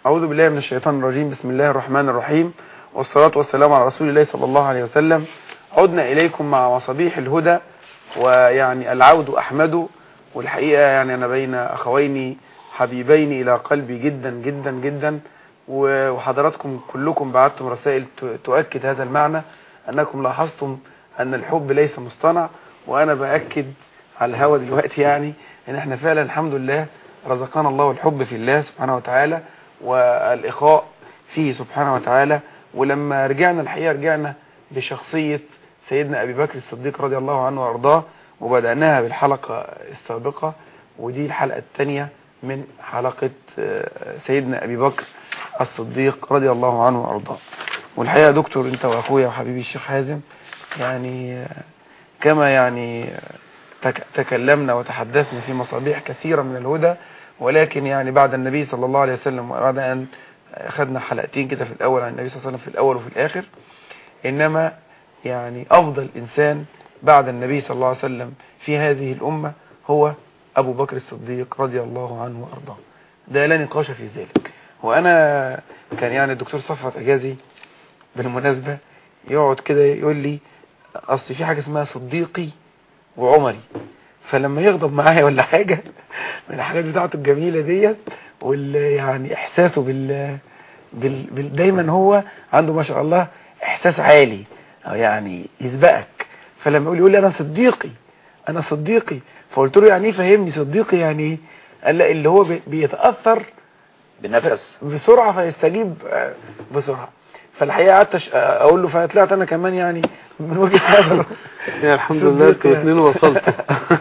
أعوذ بالله من الشيطان الرجيم بسم الله الرحمن الرحيم والصلاة والسلام على رسول الله صلى الله عليه وسلم عدنا إليكم مع مصابيح الهدى ويعني العود أحمد والحقيقة يعني أنا بين أخوين حبيبين إلى قلبي جدا جدا جدا وحضراتكم كلكم بعتم رسائل تؤكد هذا المعنى أنكم لاحظتم أن الحب ليس مصطنع وأنا بأكد على الهوى دلوقتي يعني أن احنا فعلا الحمد لله رزقنا الله الحب في الله سبحانه وتعالى والإخاء فيه سبحانه وتعالى ولما رجعنا الحقيقة رجعنا بشخصية سيدنا أبي بكر الصديق رضي الله عنه وأرضاه وبدأناها بالحلقة السابقة ودي الحلقة الثانية من حلقة سيدنا أبي بكر الصديق رضي الله عنه وأرضاه والحقيقة يا دكتور أنت وأخويا وحبيبي الشيخ حازم يعني كما يعني تكلمنا وتحدثنا في مصابيح كثيرة من الهدى ولكن يعني بعد النبي صلى الله عليه وسلم وبعد أن أخذنا حلقتين كده في الأول عن النبي صلى الله عليه وسلم في الأول وفي الآخر إنما يعني أفضل إنسان بعد النبي صلى الله عليه وسلم في هذه الأمة هو أبو بكر الصديق رضي الله عنه وأرضاه ده لا نقاش في ذلك وأنا كان يعني الدكتور صفوت أجازي بالمناسبة يقعد كده يقول لي أصل في حاجة اسمها صديقي وعمري فلما يغضب معايا ولا حاجة من الحاجات بتاعته الجميلة ديت واللي يعني إحساسه بال... بال... بال... دايما هو عنده ما شاء الله إحساس عالي أو يعني يسبقك فلما يقول يقول لي أنا صديقي أنا صديقي فقلت له يعني ايه فهمني صديقي يعني ايه قال لا اللي هو بيتأثر بنفس بسرعة فيستجيب بسرعة فالحقيقة قعدت اقول له فطلعت انا كمان يعني من وجهة نظره يا الحمد لله انتوا الاثنين وصلتوا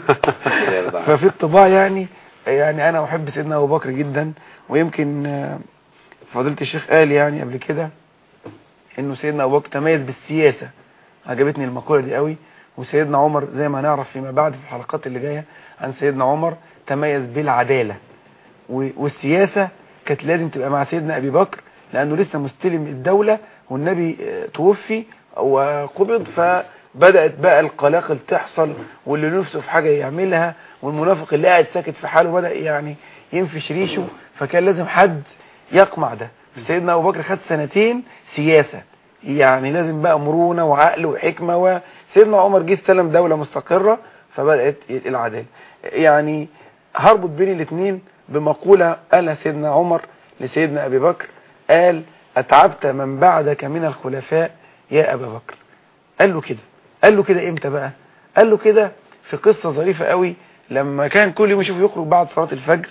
ففي الطباع يعني يعني انا احب سيدنا ابو بكر جدا ويمكن فضيله الشيخ قال يعني قبل كده انه سيدنا ابو بكر تميز بالسياسة عجبتني المقولة دي قوي وسيدنا عمر زي ما هنعرف فيما بعد في الحلقات اللي جاية عن سيدنا عمر تميز بالعدالة والسياسة كانت لازم تبقى مع سيدنا أبي بكر لأنه لسه مستلم الدولة والنبي توفي وقبض فبدأت بقى القلاقل تحصل واللي نفسه في حاجة يعملها والمنافق اللي قاعد ساكت في حاله بدأ يعني ينفش ريشه فكان لازم حد يقمع ده سيدنا أبو بكر خد سنتين سياسة يعني لازم بقى مرونة وعقل وحكمة وسيدنا عمر جه استلم دولة مستقرة فبدأت العدالة يعني هربط بين الاثنين بمقولة قالها سيدنا عمر لسيدنا أبي بكر قال أتعبت من بعدك من الخلفاء يا أبا بكر قال له كده قال له كده امتى بقى قال له كده في قصة ظريفة قوي لما كان كل يوم يشوف يخرج بعد صلاة الفجر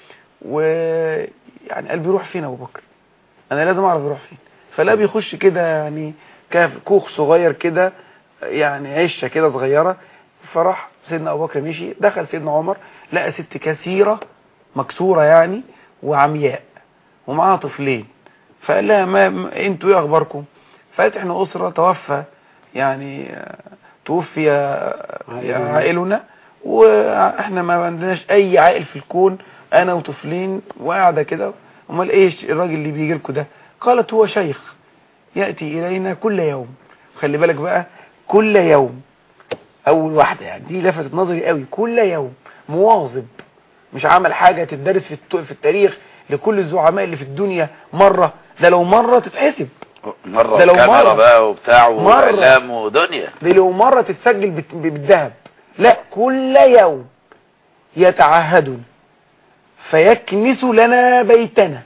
ويعني قال بيروح فين أبو بكر أنا لازم أعرف يروح فين فلا بيخش كده يعني كاف كوخ صغير كده يعني عشه كده صغيرة فراح سيدنا أبو بكر مشي دخل سيدنا عمر لقى ست كثيرة مكسورة يعني وعمياء ومعاها طفلين فقال لها ما انتوا ايه اخباركم فقالت احنا اسرة توفى يعني توفي عائلنا واحنا ما عندناش اي عائل في الكون انا وطفلين وقاعده كده امال ايش الراجل اللي بيجي لكم ده قالت هو شيخ يأتي إلينا كل يوم خلي بالك بقى كل يوم أول واحدة يعني دي لفتت نظري قوي كل يوم مواظب مش عمل حاجة تدرس في في التاريخ لكل الزعماء اللي في الدنيا مرة ده لو مرة تتحسب مرة ده لو مرة بقى وبتاع وإعلام ودنيا دي لو مرة تتسجل بالذهب لا كل يوم يتعهدون فيكنس لنا بيتنا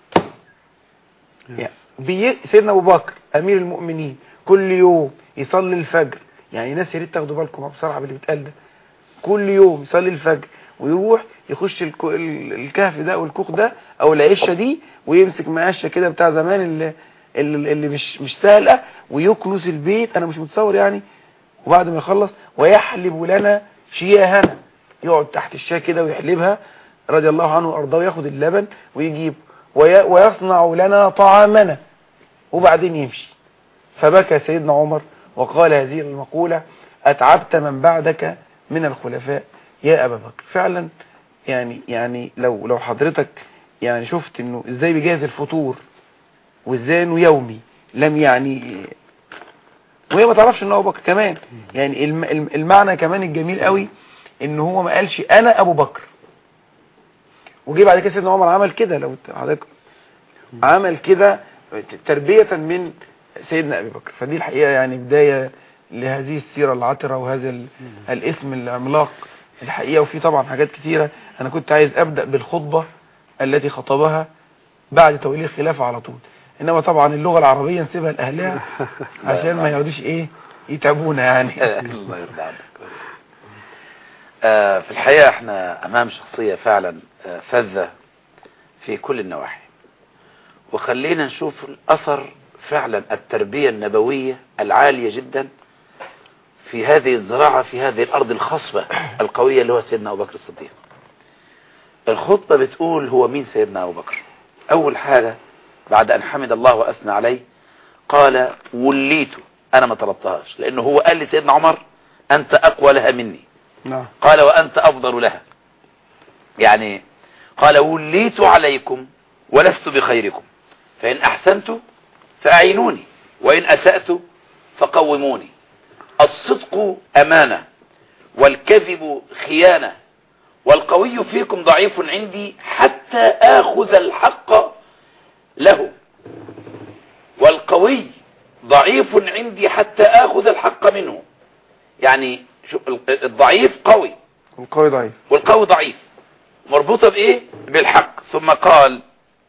يعني بي... سيدنا ابو بكر امير المؤمنين كل يوم يصلي الفجر يعني ناس يا ريت تاخدوا بالكم بصراحه باللي بيتقال ده كل يوم يصلي الفجر ويروح يخش الك... الكهف ده او الكوخ ده او العشه دي ويمسك مقشه كده بتاع زمان اللي اللي, اللي مش مش سهله ويكنس البيت انا مش متصور يعني وبعد ما يخلص ويحلب لنا شياهنا يقعد تحت الشاه كده ويحلبها رضي الله عنه وارضاه وياخد اللبن ويجيب وي... ويصنع لنا طعامنا وبعدين يمشي فبكى سيدنا عمر وقال هذه المقولة أتعبت من بعدك من الخلفاء يا أبا بكر فعلا يعني يعني لو لو حضرتك يعني شفت انه ازاي بيجهز الفطور وازاي انه يومي لم يعني وهي ما تعرفش ان ابو بكر كمان يعني المعنى كمان الجميل قوي ان هو ما قالش انا ابو بكر وجي بعد كده سيدنا عمر عمل كده لو حضرتك عمل كده تربية من سيدنا أبي بكر فدي الحقيقة يعني بداية لهذه السيرة العطرة وهذا ال- الاسم العملاق الحقيقة وفي طبعا حاجات كتيرة أنا كنت عايز أبدأ بالخطبة التي خطبها بعد تولي الخلافة على طول إنما طبعا اللغة العربية نسيبها لأهلها عشان ما يقعدوش إيه يتعبونا يعني الله يرضى عنك آه، في الحقيقة احنا امام شخصية فعلا آه، فذة في كل النواحي وخلينا نشوف الاثر فعلا التربية النبوية العالية جدا في هذه الزراعة في هذه الارض الخصبة القوية اللي هو سيدنا ابو بكر الصديق الخطبة بتقول هو مين سيدنا ابو بكر اول حاجة بعد ان حمد الله واثنى عليه قال وليت انا ما طلبتهاش لانه هو قال لسيدنا عمر انت اقوى لها مني نعم قال وأنت أفضل لها يعني قال وليت عليكم ولست بخيركم فإن أحسنت فأعينوني وإن أسأت فقوموني الصدق أمانة والكذب خيانة والقوي فيكم ضعيف عندي حتى آخذ الحق له والقوي ضعيف عندي حتى آخذ الحق منه يعني شو الضعيف قوي القوي ضعيف والقوي ضعيف مربوطة بإيه بالحق ثم قال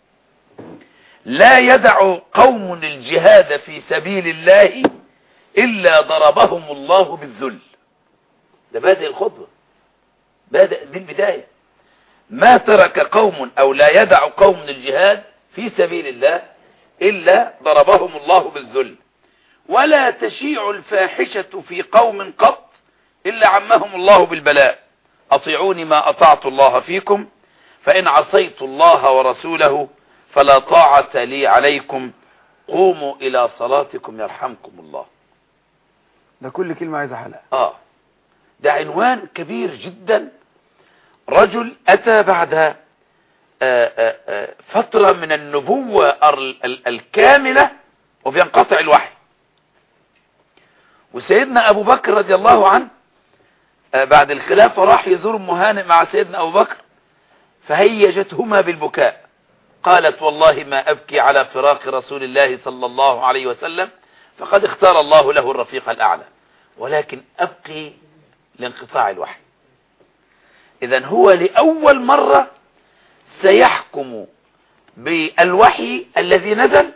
لا يدع قوم الجهاد في سبيل الله إلا ضربهم الله بالذل ده بادئ الخطبة بادئ دي البداية ما ترك قوم أو لا يدع قوم الجهاد في سبيل الله إلا ضربهم الله بالذل ولا تشيع الفاحشة في قوم قط إلا عمهم الله بالبلاء أطيعوني ما أطعت الله فيكم فإن عصيت الله ورسوله فلا طاعة لي عليكم قوموا إلى صلاتكم يرحمكم الله ده كل كلمة عايزة حلقة آه ده عنوان كبير جدا رجل أتى بعد آه، آه، آه، فترة من النبوة ال- ال- الكاملة وبينقطع الوحي وسيدنا أبو بكر رضي الله عنه آه، بعد الخلافة راح يزور أم هانئ مع سيدنا أبو بكر فهيجتهما بالبكاء قالت والله ما أبكي على فراق رسول الله صلى الله عليه وسلم فقد اختار الله له الرفيق الأعلى ولكن أبقي لانقطاع الوحي إذا هو لأول مرة سيحكم بالوحي الذي نزل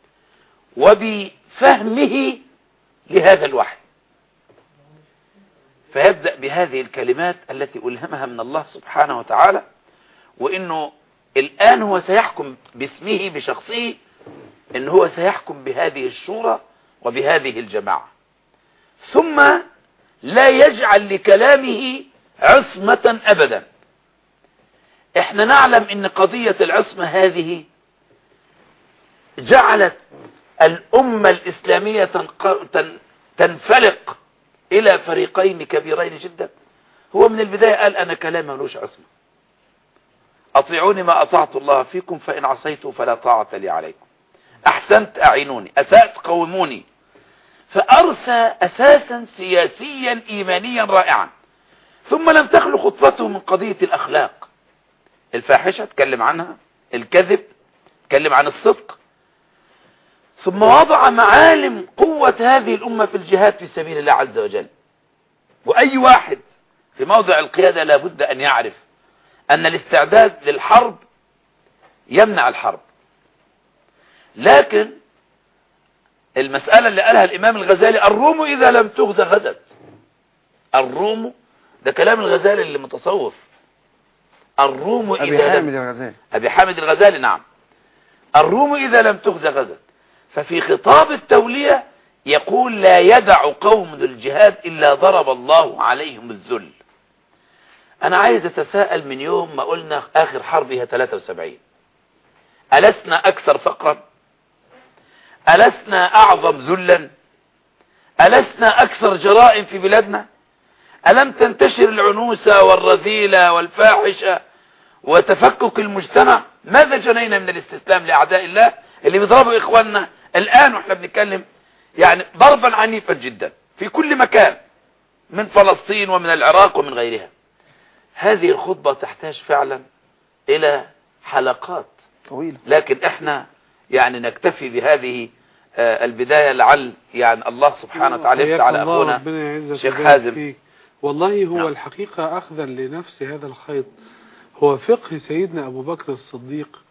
وبفهمه لهذا الوحي فيبدأ بهذه الكلمات التي ألهمها من الله سبحانه وتعالى وإنه الآن هو سيحكم باسمه بشخصه إن هو سيحكم بهذه الشورى وبهذه الجماعة ثم لا يجعل لكلامه عصمة أبدا احنا نعلم ان قضية العصمة هذه جعلت الأمة الإسلامية تنق- تن- تنفلق إلى فريقين كبيرين جدا هو من البداية قال أنا كلامي ملوش عصمة أطيعوني ما أطعت الله فيكم فإن عصيتوا فلا طاعة لي عليكم أحسنت أعينوني أسأت قوموني فأرسى أساسا سياسيا إيمانيا رائعا ثم لم تخلو خطبته من قضية الأخلاق الفاحشة تكلم عنها الكذب تكلم عن الصدق ثم وضع معالم قوة هذه الأمة في الجهاد في سبيل الله عز وجل وأي واحد في موضع القيادة لابد أن يعرف أن الاستعداد للحرب يمنع الحرب لكن المسألة اللي قالها الإمام الغزالي الروم إذا لم تغزى غزت الروم ده كلام الغزالي اللي متصوف الروم أبي إذا حامد لم الغزالي أبي حامد الغزالي نعم الروم إذا لم تغزى غزت ففي خطاب التولية يقول لا يدع قوم ذو الجهاد إلا ضرب الله عليهم الذل أنا عايز أتساءل من يوم ما قلنا آخر حرب هي 73 ألسنا أكثر فقرا ألسنا أعظم ذلا ألسنا أكثر جرائم في بلادنا ألم تنتشر العنوسة والرذيلة والفاحشة وتفكك المجتمع ماذا جنينا من الاستسلام لأعداء الله اللي بيضربوا إخواننا الآن وإحنا بنتكلم يعني ضربا عنيفا جدا في كل مكان من فلسطين ومن العراق ومن غيرها هذه الخطبة تحتاج فعلا إلى حلقات طويلة لكن احنا يعني نكتفي بهذه آه، البداية لعل يعني الله سبحانه وتعالى يفتح على الله أخونا ربنا يعزك شيخ ويبارك حازم. فيك. والله هو نعم. الحقيقة أخذا لنفس هذا الخيط هو فقه سيدنا أبو بكر الصديق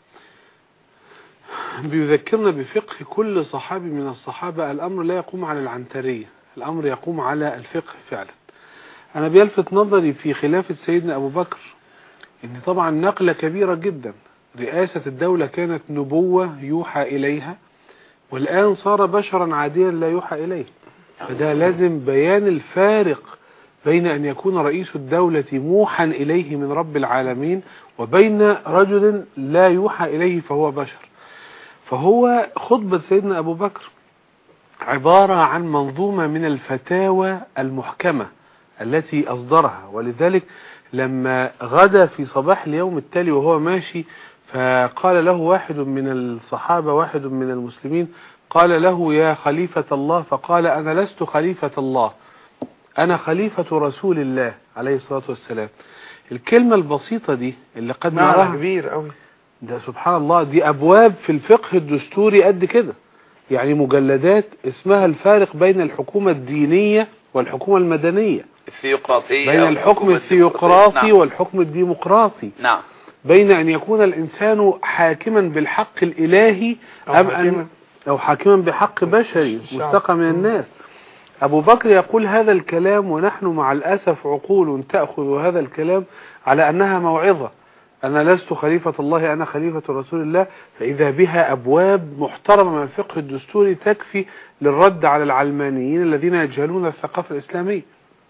بيذكرنا بفقه كل صحابي من الصحابة الأمر لا يقوم على العنترية الأمر يقوم على الفقه فعلا أنا بيلفت نظري في خلافة سيدنا أبو بكر إن طبعا نقلة كبيرة جدا رئاسة الدولة كانت نبوة يوحى إليها والآن صار بشرا عاديا لا يوحى إليه فده لازم بيان الفارق بين أن يكون رئيس الدولة موحى إليه من رب العالمين وبين رجل لا يوحى إليه فهو بشر فهو خطبة سيدنا أبو بكر عبارة عن منظومة من الفتاوى المحكمة التي أصدرها ولذلك لما غدا في صباح اليوم التالي وهو ماشي فقال له واحد من الصحابة واحد من المسلمين قال له يا خليفة الله فقال أنا لست خليفة الله أنا خليفة رسول الله عليه الصلاة والسلام الكلمة البسيطة دي اللي قد معنى نراها كبير قوي ده سبحان الله دي أبواب في الفقه الدستوري قد كده يعني مجلدات اسمها الفارق بين الحكومة الدينية والحكومة المدنية الثيوقراطية بين أو الحكم الحكومة الثيوقراطي نعم. والحكم الديمقراطي نعم بين أن يكون الإنسان حاكما بالحق الإلهي أو أم حاكما. أن أو حاكما بحق بشري الشعب. مستقى من الناس أبو بكر يقول هذا الكلام ونحن مع الأسف عقول تأخذ هذا الكلام على أنها موعظة أنا لست خليفة الله أنا خليفة رسول الله فإذا بها أبواب محترمة من الفقه الدستوري تكفي للرد على العلمانيين الذين يجهلون الثقافة الإسلامية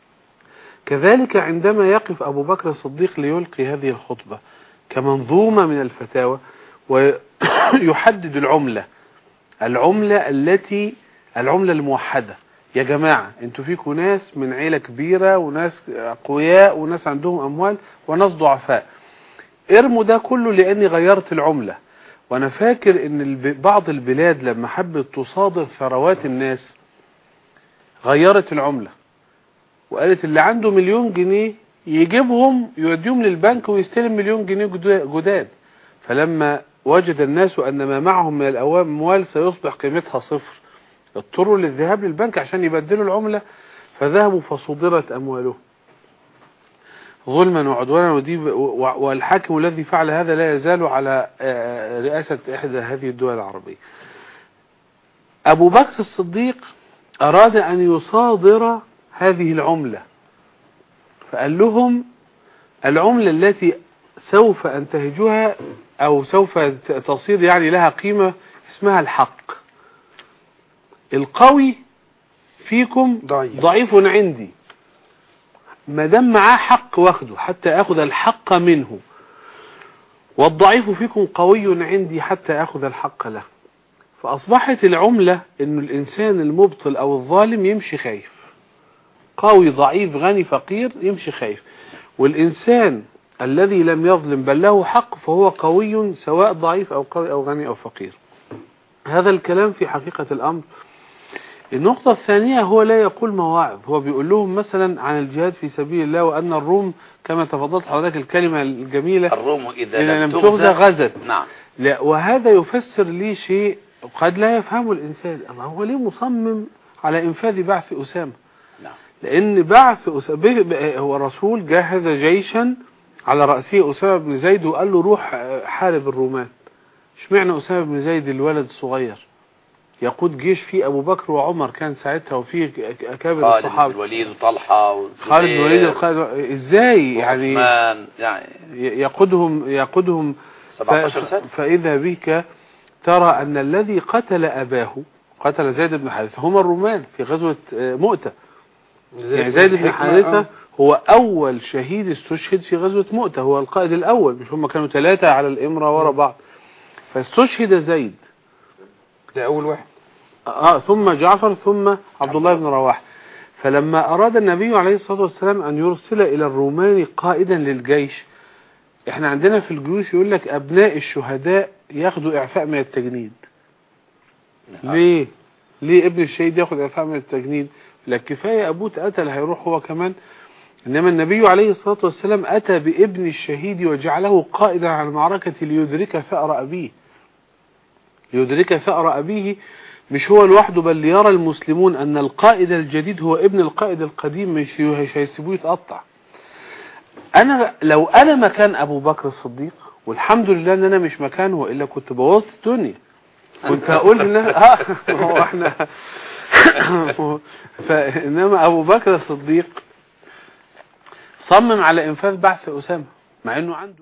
كذلك عندما يقف أبو بكر الصديق ليلقي هذه الخطبة كمنظومة من الفتاوى ويحدد العملة العملة التي العملة الموحدة يا جماعة انتوا فيكم ناس من عيلة كبيرة وناس أقوياء وناس عندهم أموال وناس ضعفاء ارموا ده كله لأني غيرت العملة وأنا فاكر إن الب- بعض البلاد لما حبت تصادر ثروات الناس غيرت العملة وقالت اللي عنده مليون جنيه يجيبهم يوديهم للبنك ويستلم مليون جنيه جدا- جداد فلما وجد الناس أن ما معهم من الأموال سيصبح قيمتها صفر اضطروا للذهاب للبنك عشان يبدلوا العملة فذهبوا فصدرت أموالهم ظلما وعدوانا ودي و- والحاكم الذي فعل هذا لا يزال على آه، رئاسة إحدى هذه الدول العربية أبو بكر الصديق أراد أن يصادر هذه العملة فقال لهم العملة التي سوف أنتهجها أو سوف ت- تصير يعني لها قيمة اسمها الحق القوي فيكم ضعيف ضعيف عندي ما دام معاه حق واخده حتى اخذ الحق منه والضعيف فيكم قوي عندي حتى اخذ الحق له فاصبحت العملة انه الانسان المبطل او الظالم يمشي خايف قوي ضعيف غني فقير يمشي خايف والانسان الذي لم يظلم بل له حق فهو قوي سواء ضعيف او قوي او غني او فقير هذا الكلام في حقيقة الامر النقطة الثانية هو لا يقول مواعظ هو بيقول لهم مثلا عن الجهاد في سبيل الله وأن الروم كما تفضلت حضرتك الكلمة الجميلة الروم إذا إذا لم لم تغزى غزت نعم لا وهذا يفسر لي شيء قد لا يفهمه الإنسان أما هو ليه مصمم على إنفاذ بعث أسامة نعم لأن بعث أسامة هو الرسول جهز جيشا على رأسه أسامة بن زيد وقال له روح حارب الرومان اشمعنى أسامة بن زيد الولد الصغير يقود جيش فيه أبو بكر وعمر كان ساعتها وفيه أكابر خالد بن الصحابة الوليد وطلحة والزبير خالد بن الوليد الخالد- ازاي يعني وعثمان يعني يقودهم يقودهم ف- 17 سنة فإذا بك ترى أن الذي قتل أباه قتل زيد بن حارثة هم الرومان في غزوة آه، مؤتة يعني زيد بن حارثة هو أول شهيد استشهد في غزوة مؤتة هو القائد الأول مش هم كانوا ثلاثة على الإمرة ورا بعض فاستشهد زيد ده أول واحد آه ثم جعفر ثم عبد الله بن رواحه فلما أراد النبي عليه الصلاة والسلام أن يرسل إلى الرومان قائدا للجيش احنا عندنا في الجيوش يقول لك أبناء الشهداء ياخدوا إعفاء من التجنيد ليه؟ ليه ابن الشهيد ياخد إعفاء من التجنيد؟ لا كفاية أبوه اتقتل هيروح هو كمان إنما النبي عليه الصلاة والسلام أتى بابن الشهيد وجعله قائدا على المعركة ليدرك ثأر أبيه ليدرك ثأر أبيه مش هو لوحده بل ليرى المسلمون أن القائد الجديد هو ابن القائد القديم مش مش هيسيبوه يتقطع أنا لو أنا مكان أبو بكر الصديق والحمد لله أن أنا مش مكانه وإلا كنت بوظت الدنيا كنت هقول إن ها هو إحنا فإنما أبو بكر الصديق صمم على إنفاذ بعث أسامة مع إنه عنده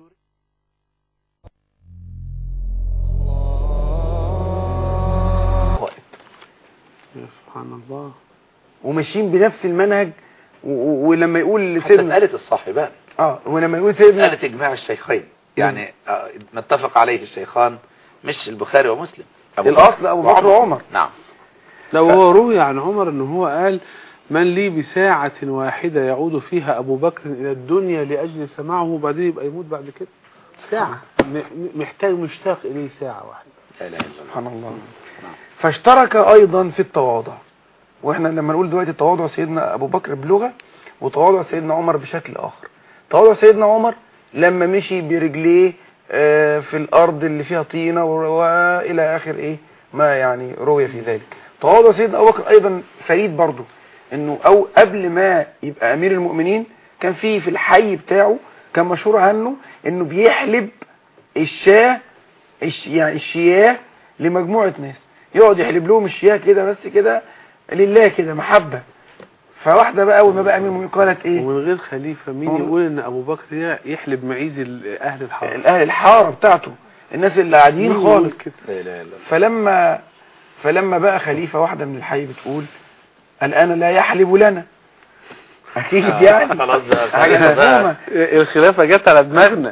قائد يا سبحان الله وماشيين بنفس المنهج و- و- ولما يقول لسيدنا مسألة الصاحبان اه ولما يقول سيدنا مسألة إجماع الشيخين يعني آه، متفق عليه الشيخان مش البخاري ومسلم أبو الأصل أبو بكر وعمر. نعم لو هو روي عن عمر ان هو قال من لي بساعة واحدة يعود فيها أبو بكر إلى الدنيا لأجل سماعه وبعدين يبقى يموت بعد كده ساعة م- م- محتاج مشتاق إليه ساعة واحدة لا إله إلا الله سبحان الله فاشترك ايضا في التواضع واحنا لما نقول دلوقتي تواضع سيدنا ابو بكر بلغة وتواضع سيدنا عمر بشكل اخر تواضع سيدنا عمر لما مشي برجليه آه، في الارض اللي فيها طينة و- والى اخر ايه ما يعني روي في ذلك تواضع سيدنا ابو بكر ايضا فريد برضه انه او قبل ما يبقى امير المؤمنين كان في في الحي بتاعه كان مشهور عنه انه بيحلب الشاه الش... يعني الشياه لمجموعة ناس يقعد يحلب لهم الشياه كده بس كده لله كده محبة فواحدة بقى أول ما بقى مين قالت إيه ومن غير خليفة مين ومن- يقول إن أبو بكر ده يحلب معيز ال- أهل الحرم الأهل الحارة بتاعته الناس اللي قاعدين مين خالص يقول كده لا إله إلا الله فلما فلما بقى خليفة واحدة من الحي بتقول الآن لا يحلب لنا أكيد آه، يعني خلاص بقى، حاجة خلاص بقى. مفهومة الخلافة جت على دماغنا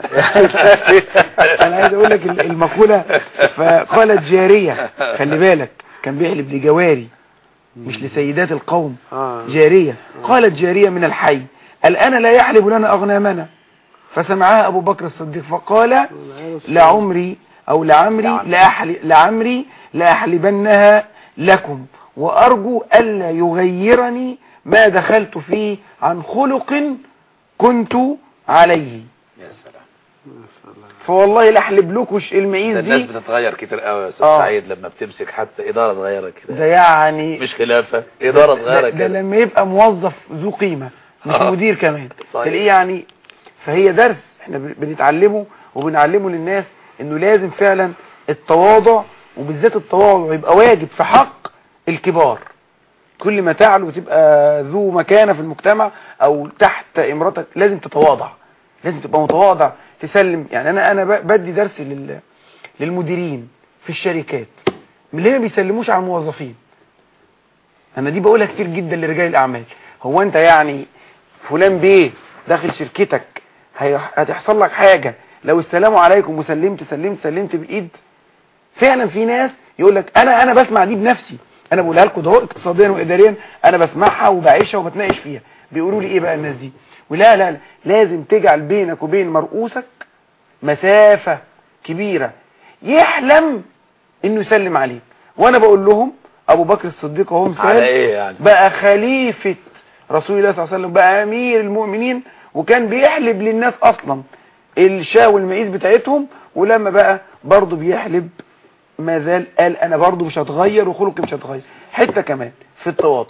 انا عايز اقول لك ال- المقولة فقالت جارية خلي بالك كان بيحلب لجواري مش لسيدات القوم آه. جارية قالت جارية من الحي الآن لا يحلب لنا أغنامنا فسمعها أبو بكر الصديق فقال لعمري أو لعمري لعمري. لأحل لعمري لأحلبنها لكم وأرجو ألا يغيرني ما دخلت فيه عن خلق كنت عليه يا سلام فوالله لاحلب لكم ش- المعيز ده الناس دي بتتغير كتير قوي يا استاذ آه. سعيد لما بتمسك حتى إدارة صغيرة كده ده يعني مش خلافة إدارة ده, صغيرة ده كده لما يبقى موظف ذو قيمة مش آه. مدير كمان صحيح. تلاقيه يعني فهي درس احنا بن- بنتعلمه وبنعلمه للناس انه لازم فعلا التواضع وبالذات التواضع يبقى واجب في حق الكبار كل ما تعلو وتبقى ذو مكانة في المجتمع او تحت امرتك لازم تتواضع لازم تبقى متواضع تسلم يعني انا انا ب- بدي درس لل للمديرين في الشركات من ليه ما بيسلموش على الموظفين انا دي بقولها كتير جدا لرجال الاعمال هو انت يعني فلان بيه داخل شركتك هي- هتحصل لك حاجة لو السلام عليكم وسلمت سلمت سلمت بالايد فعلا في ناس يقول لك انا انا بسمع دي بنفسي انا بقولها لكم ده اقتصاديا واداريا انا بسمعها وبعيشها وبتناقش فيها بيقولوا لي ايه بقى الناس دي ولا لا لا لازم تجعل بينك وبين مرؤوسك مسافة كبيرة يحلم انه يسلم عليك وانا بقول لهم ابو بكر الصديق وهو مثال على إيه يعني بقى خليفة رسول الله صلى الله عليه وسلم بقى امير المؤمنين وكان بيحلب للناس اصلا الشاة والمعيز بتاعتهم ولما بقى برضه بيحلب ما زال قال انا برضه مش هتغير وخلقي مش هتغير حتة كمان في التواضع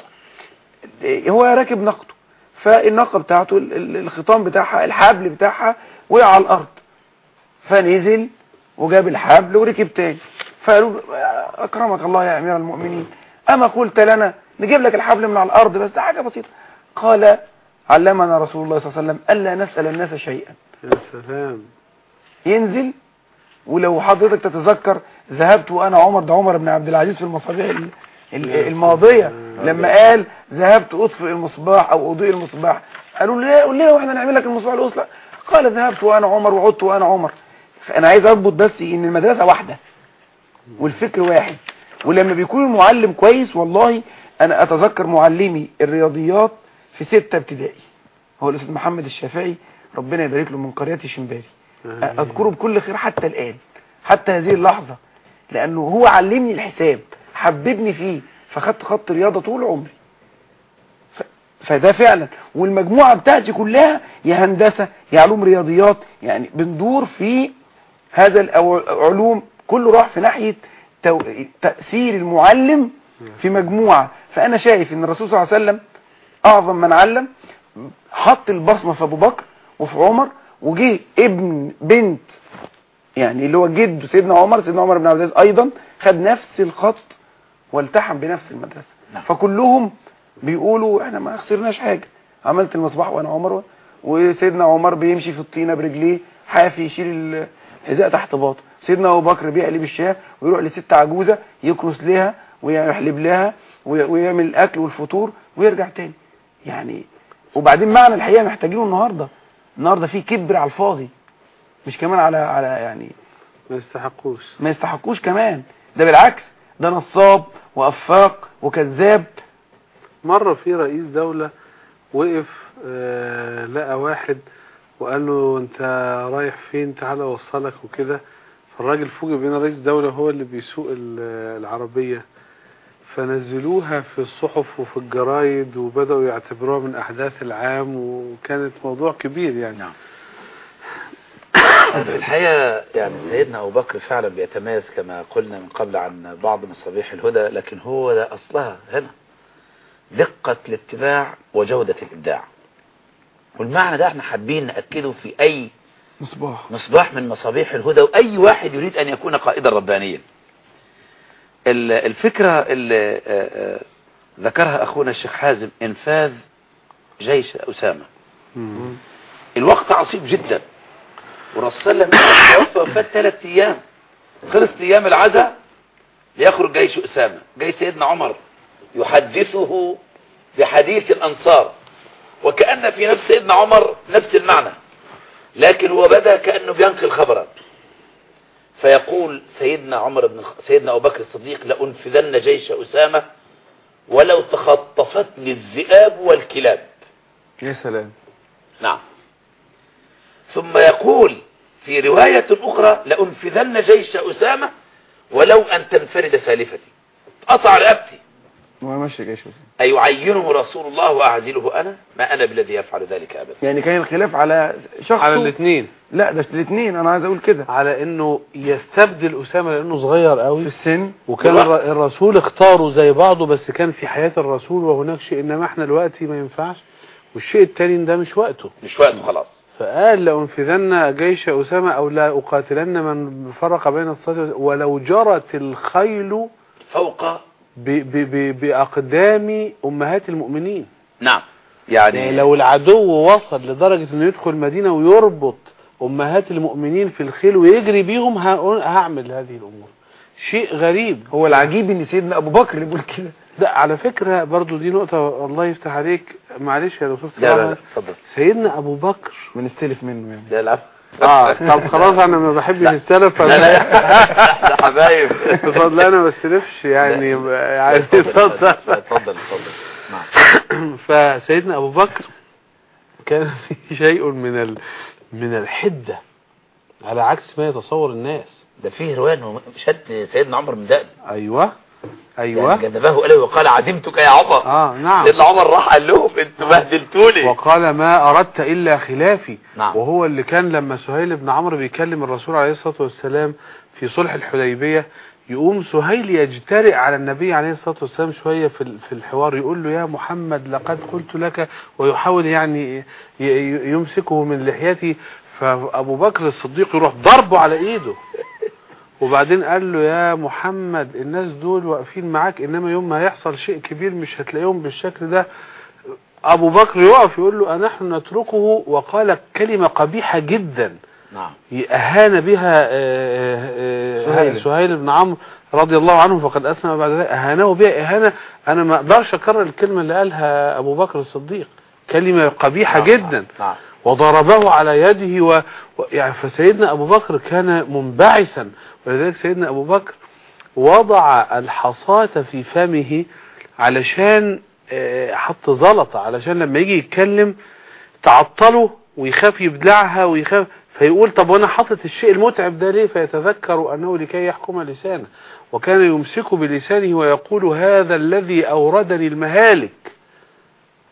هو راكب ناقته فالناقة بتاعته ال- ال- الخطام بتاعها الحبل بتاعها وقع على الارض فنزل وجاب الحبل وركب تاني فقالوا له، اكرمك الله يا امير المؤمنين اما قلت لنا نجيب لك الحبل من على الارض بس ده حاجة بسيطة قال علمنا رسول الله صلى الله عليه وسلم الا نسأل الناس شيئا يا سلام ينزل ولو حضرتك تتذكر ذهبت وانا عمر ده عمر بن عبد العزيز في المصابيح ال- ال- الماضية لما قال ذهبت اطفئ المصباح او اضيء المصباح قالوا له ليه قول لنا واحنا نعمل لك المصباح الاصلع قال ذهبت وانا عمر وعدت وانا عمر انا عايز اربط بس ان المدرسة واحدة والفكر واحد ولما بيكون المعلم كويس والله انا اتذكر معلمي الرياضيات في ستة ابتدائي هو الاستاذ محمد الشافعي ربنا يبارك له من قرية شمباري اذكره بكل خير حتى الان حتى هذه اللحظة لانه هو علمني الحساب حببني فيه فخدت خط رياضة طول عمري ف... فده فعلا والمجموعة بتاعتي كلها يا هندسة يا علوم رياضيات يعني بندور في هذا العلوم كله راح في ناحية تو- تأثير المعلم في مجموعة فأنا شايف ان الرسول صلى الله عليه وسلم أعظم من علم حط البصمة في أبو بكر وفي عمر وجه ابن بنت يعني اللي هو جد سيدنا عمر سيدنا عمر بن عبد العزيز أيضا خد نفس الخط والتحم بنفس المدرسة نعم. فكلهم بيقولوا احنا ما خسرناش حاجة عملت المصباح وانا عمر وسيدنا عمر بيمشي في الطينة برجليه حافي يشيل الحذاء تحت باطه سيدنا ابو بكر بيقلب الشاه ويروح لست عجوزة يكنس لها ويحلب لها وي- ويعمل الاكل والفطور ويرجع تاني يعني وبعدين معنى الحقيقة محتاجينه النهاردة النهاردة في كبر على الفاضي مش كمان على على يعني ما يستحقوش ما يستحقوش كمان ده بالعكس ده نصاب وافاق وكذاب مرة في رئيس دولة وقف آه لقى واحد وقال له انت رايح فين تعالى اوصلك وكده فالراجل فوجئ بان رئيس دولة هو اللي بيسوق ال- العربية فنزلوها في الصحف وفي الجرايد وبدأوا يعتبروها من أحداث العام وكانت موضوع كبير يعني نعم في الحقيقة يعني سيدنا أبو بكر فعلا بيتميز كما قلنا من قبل عن بعض مصابيح الهدى لكن هو ده أصلها هنا دقة الاتباع وجودة الإبداع والمعنى ده احنا حابين نأكده في أي مصباح مصباح من مصابيح الهدى وأي واحد يريد أن يكون قائدا ربانيا ال- الفكرة اللي آه، آه، ذكرها أخونا الشيخ حازم إنفاذ جيش أسامة مم. الوقت عصيب جدا والرسول صلى الله عليه وسلم توفى وفات ثلاث ايام خلصت ايام العزاء ليخرج جيش اسامه جاي سيدنا عمر يحدثه بحديث الانصار وكان في نفس سيدنا عمر نفس المعنى لكن هو بدا كانه بينقل خبرا فيقول سيدنا عمر بن الخ- سيدنا ابو بكر الصديق لانفذن جيش اسامه ولو تخطفتني الذئاب والكلاب يا سلام نعم ثم يقول في رواية أخرى لأنفذن جيش أسامة ولو أن تنفرد سالفتي قطع رقبتي ما ماشي جيش وسام أيعينه رسول الله وأعزله أنا ما أنا بالذي يفعل ذلك أبدا يعني كان الخلاف على شخصه على الاثنين لا ده الاثنين انا عايز اقول كده على انه يستبدل اسامه لانه صغير في قوي السن وكان بالوقت. الر- الرسول اختاروا زي بعضه بس كان في حياة الرسول وهناك شيء انما احنا دلوقتي ما ينفعش والشيء التاني ده مش وقته مش وقته خلاص فقال لأنفذن جيش أسامة أو لا أقاتلن من فرق بين الصلاة والز- ولو جرت الخيل فوق ب ب ب بأقدام أمهات المؤمنين نعم يعني يعني لو العدو وصل لدرجة انه يدخل المدينة ويربط امهات المؤمنين في الخيل ويجري بيهم ه- هعمل هذه الامور شيء غريب هو العجيب ان سيدنا ابو بكر اللي بيقول كده ده على فكرة برضو دي نقطة الله يفتح عليك معلش يا دكتور لا لا صلاح لا اتفضل سيدنا ابو بكر بنستلف منه يعني لا العفو اه طب خلاص انا ما بحبش السلف لا لا ده حبايب اتفضل انا ما بستلفش يعني يعني اتفضل اتفضل اتفضل نعم فسيدنا ابو بكر كان فيه شيء من ال من الحدة على عكس ما يتصور الناس ده فيه رواية انه شد سيدنا عمر من دقن ايوه يعني ايوه جذبه اليه وقال عدمتك يا عمر اه نعم سيدنا عمر راح قال لهم انتوا بهدلتوني وقال ما اردت الا خلافي نعم. وهو اللي كان لما سهيل بن عمرو بيكلم الرسول عليه الصلاة والسلام في صلح الحديبية يقوم سهيل يجترئ على النبي عليه الصلاة والسلام شوية في ال- في الحوار يقول له يا محمد لقد قلت لك ويحاول يعني ي- ي- يمسكه من لحيته فأبو بكر الصديق يروح ضربه على ايده وبعدين قال له يا محمد الناس دول واقفين معاك انما يوم ما يحصل شيء كبير مش هتلاقيهم بالشكل ده ابو بكر يقف يقول له نحن نتركه وقال كلمة قبيحة جدا نعم اهان بها آه، آه، سهيل. سهيل بن عمرو رضي الله عنه فقد اسلم بعد ذلك اهانه بها اهانة انا ما اقدرش اكرر الكلمة اللي قالها ابو بكر الصديق كلمة قبيحة نعم، جدا نعم وضربه على يده و... و... يعني فسيدنا أبو بكر كان منبعثا ولذلك سيدنا أبو بكر وضع الحصاة في فمه علشان آه، حط زلطة علشان لما يجي يتكلم تعطله ويخاف يبلعها ويخاف فيقول طب وانا حاطط الشيء المتعب ده ليه فيتذكر انه لكي يحكم لسانه وكان يمسك بلسانه ويقول هذا الذي اوردني المهالك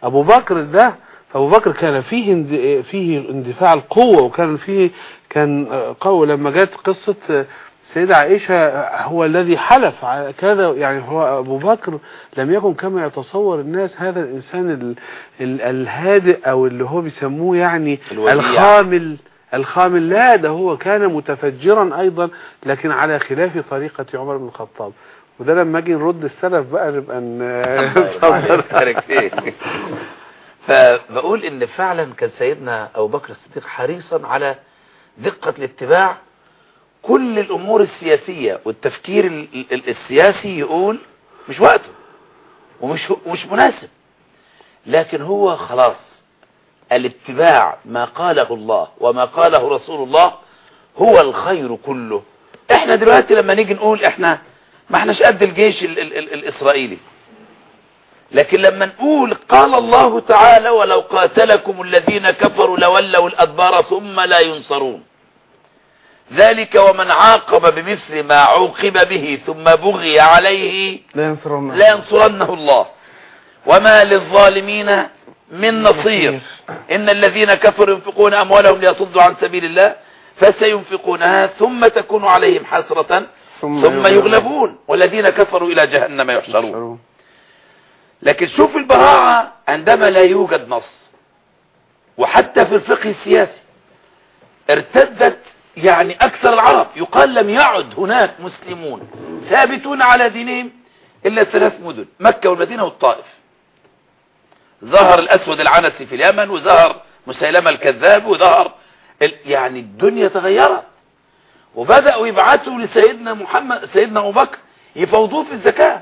ابو بكر ده فابو بكر كان فيه اند- فيه اندفاع القوه وكان فيه كان قوي لما جت قصه سيدة عائشة هو الذي حلف ع- كذا يعني هو أبو بكر لم يكن كما يتصور الناس هذا الإنسان ال ال الهادئ أو اللي هو بيسموه يعني الوديع. الخامل الخامل لا ده هو كان متفجرا أيضا لكن على خلاف طريقة عمر بن الخطاب وده لما اجي نرد السلف بقى نبقى ن- الله يبارك فيك فبقول ان فعلا كان سيدنا ابو بكر الصديق حريصا على دقة الاتباع كل الامور السياسية والتفكير ال- ال- السياسي يقول مش وقته ومش مش مناسب لكن هو خلاص الاتباع ما قاله الله وما قاله رسول الله هو الخير كله احنا دلوقتي لما نيجي نقول احنا ما احناش قد الجيش ال ال ال الاسرائيلي لكن لما نقول قال الله تعالى ولو قاتلكم الذين كفروا لولوا الأدبار ثم لا ينصرون ذلك ومن عاقب بمثل ما عوقب به ثم بغي عليه لا ينصرون لا ينصرنه الله وما للظالمين من نصير إن الذين كفروا ينفقون أموالهم ليصدوا عن سبيل الله فسينفقونها ثم تكون عليهم حسرة ثم يغلبون والذين كفروا إلى جهنم يحشرون لكن شوف البراعة عندما لا يوجد نص وحتى في الفقه السياسي ارتدت يعني أكثر العرب يقال لم يعد هناك مسلمون ثابتون على دينهم إلا ثلاث مدن مكة والمدينة والطائف ظهر الأسود العنسي في اليمن وظهر مسيلمة الكذاب وظهر ال... يعني الدنيا تغيرت وبدأوا يبعثوا لسيدنا محمد سيدنا أبو بكر يفوضوه في الزكاة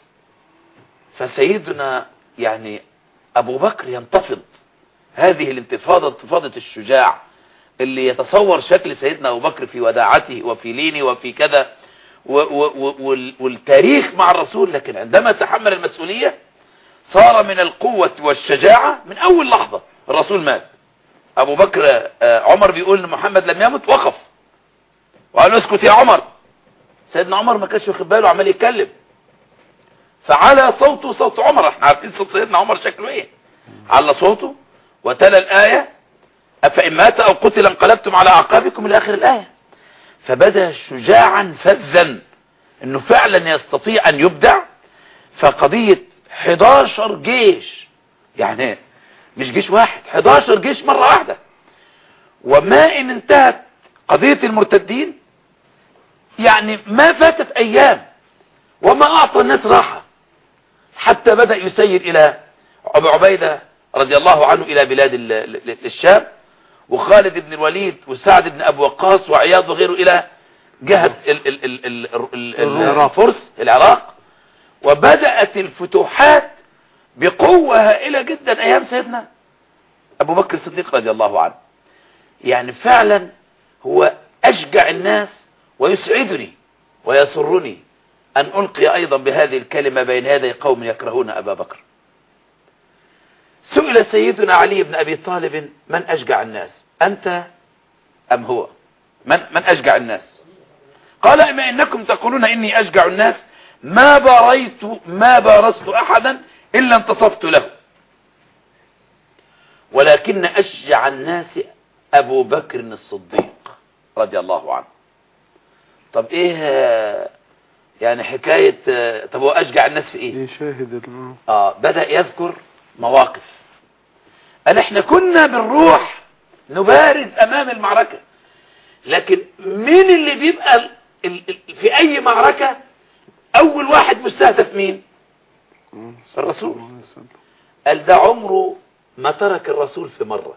فسيدنا يعني أبو بكر ينتفض هذه الانتفاضة انتفاضة الشجاع اللي يتصور شكل سيدنا أبو بكر في وداعته وفي لينه وفي كذا و و وال والتاريخ مع الرسول لكن عندما تحمل المسؤولية صار من القوة والشجاعة من أول لحظة الرسول مات أبو بكر عمر بيقول إن محمد لم يمت وقف وقال له اسكت يا عمر سيدنا عمر ما كانش واخد باله عمال يتكلم فعلى صوته صوت عمر احنا عارفين صوت سيدنا عمر شكله ايه على صوته وتلا الآية أفإن مات أو قتل انقلبتم على أعقابكم إلى آخر الآية فبدأ شجاعا فذا انه فعلا يستطيع ان يبدع فقضية 11 جيش يعني مش جيش واحد 11 جيش مرة واحدة وما ان انتهت قضية المرتدين يعني ما فاتت ايام وما اعطى الناس راحة حتى بدأ يسير الى ابو عبيدة رضي الله عنه الى بلاد الشام وخالد بن الوليد وسعد بن ابو وقاص وعياض وغيره الى جهة ال ال ال ال ال الفرس العراق وبدأت الفتوحات بقوة هائلة جدا ايام سيدنا ابو بكر الصديق رضي الله عنه يعني فعلا هو اشجع الناس ويسعدني ويسرني ان القي ايضا بهذه الكلمة بين يدي قوم يكرهون ابا بكر سئل سيدنا علي بن ابي طالب من اشجع الناس انت ام هو من, من اشجع الناس قال اما انكم تقولون اني اشجع الناس ما باريت ما بارزت احدا الا انتصفت له ولكن اشجع الناس ابو بكر الصديق رضي الله عنه طب ايه يعني حكاية طب هو اشجع الناس في ايه يشاهد اه بدأ يذكر مواقف قال احنا كنا بنروح نبارز امام المعركة لكن مين اللي بيبقى ال ال في اي معركة اول واحد مستهدف مين الرسول قال ده عمره ما ترك الرسول في مرة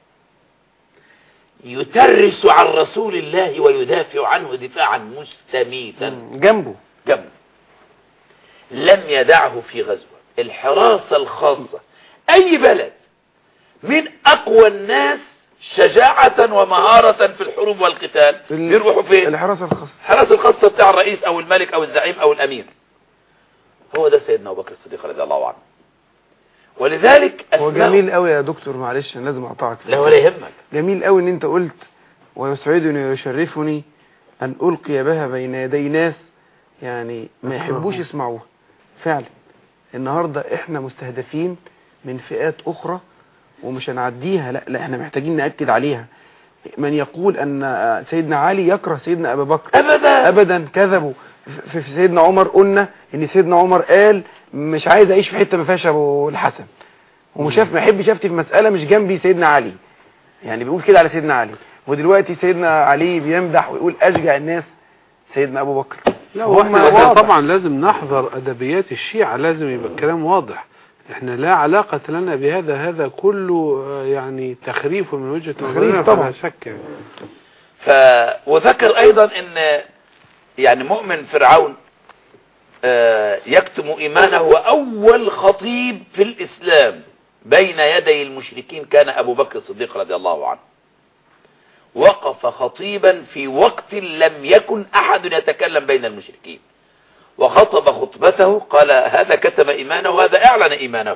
يترس عن رسول الله ويدافع عنه دفاعا مستميتا جنبه جنبه لم يدعه في غزوة الحراسة الخاصة اي بلد من اقوى الناس شجاعة ومهارة في الحروب والقتال بيروحوا فين الحراسة الخاصة الحراسة الخاصة بتاع الرئيس او الملك او الزعيم او الامير هو ده سيدنا ابو بكر الصديق رضي الله عنه ولذلك هو جميل قوي يا دكتور معلش انا لازم اقطعك لا ولا يهمك جميل قوي ان انت قلت ويسعدني ويشرفني ان القي بها بين يدي ناس يعني ما يحبوش يسمعوها فعلا النهاردة احنا مستهدفين من فئات أخرى ومش هنعديها لا لا احنا محتاجين نأكد عليها من يقول أن سيدنا علي يكره سيدنا أبا بكر ابدا ابدا كذبوا في في سيدنا عمر قلنا ان سيدنا عمر قال مش عايز اعيش في حته ما فيهاش ابو الحسن ومش شاف ما يحبش افتي في مساله مش جنبي سيدنا علي يعني بيقول كده على سيدنا علي ودلوقتي سيدنا علي بيمدح ويقول اشجع الناس سيدنا ابو بكر لا هم واحنا واضح. طبعا لازم نحذر ادبيات الشيعة لازم يبقى الكلام واضح احنا لا علاقة لنا بهذا هذا كله آه، يعني تخريف من وجهة تخريف نظرنا طبعا. فلا شك يعني. ف وذكر ايضا ان يعني مؤمن فرعون آه، يكتم ايمانه واول خطيب في الاسلام بين يدي المشركين كان ابو بكر الصديق رضي الله عنه وقف خطيبا في وقت لم يكن احد يتكلم بين المشركين وخطب خطبته قال هذا كتم ايمانه وهذا اعلن ايمانه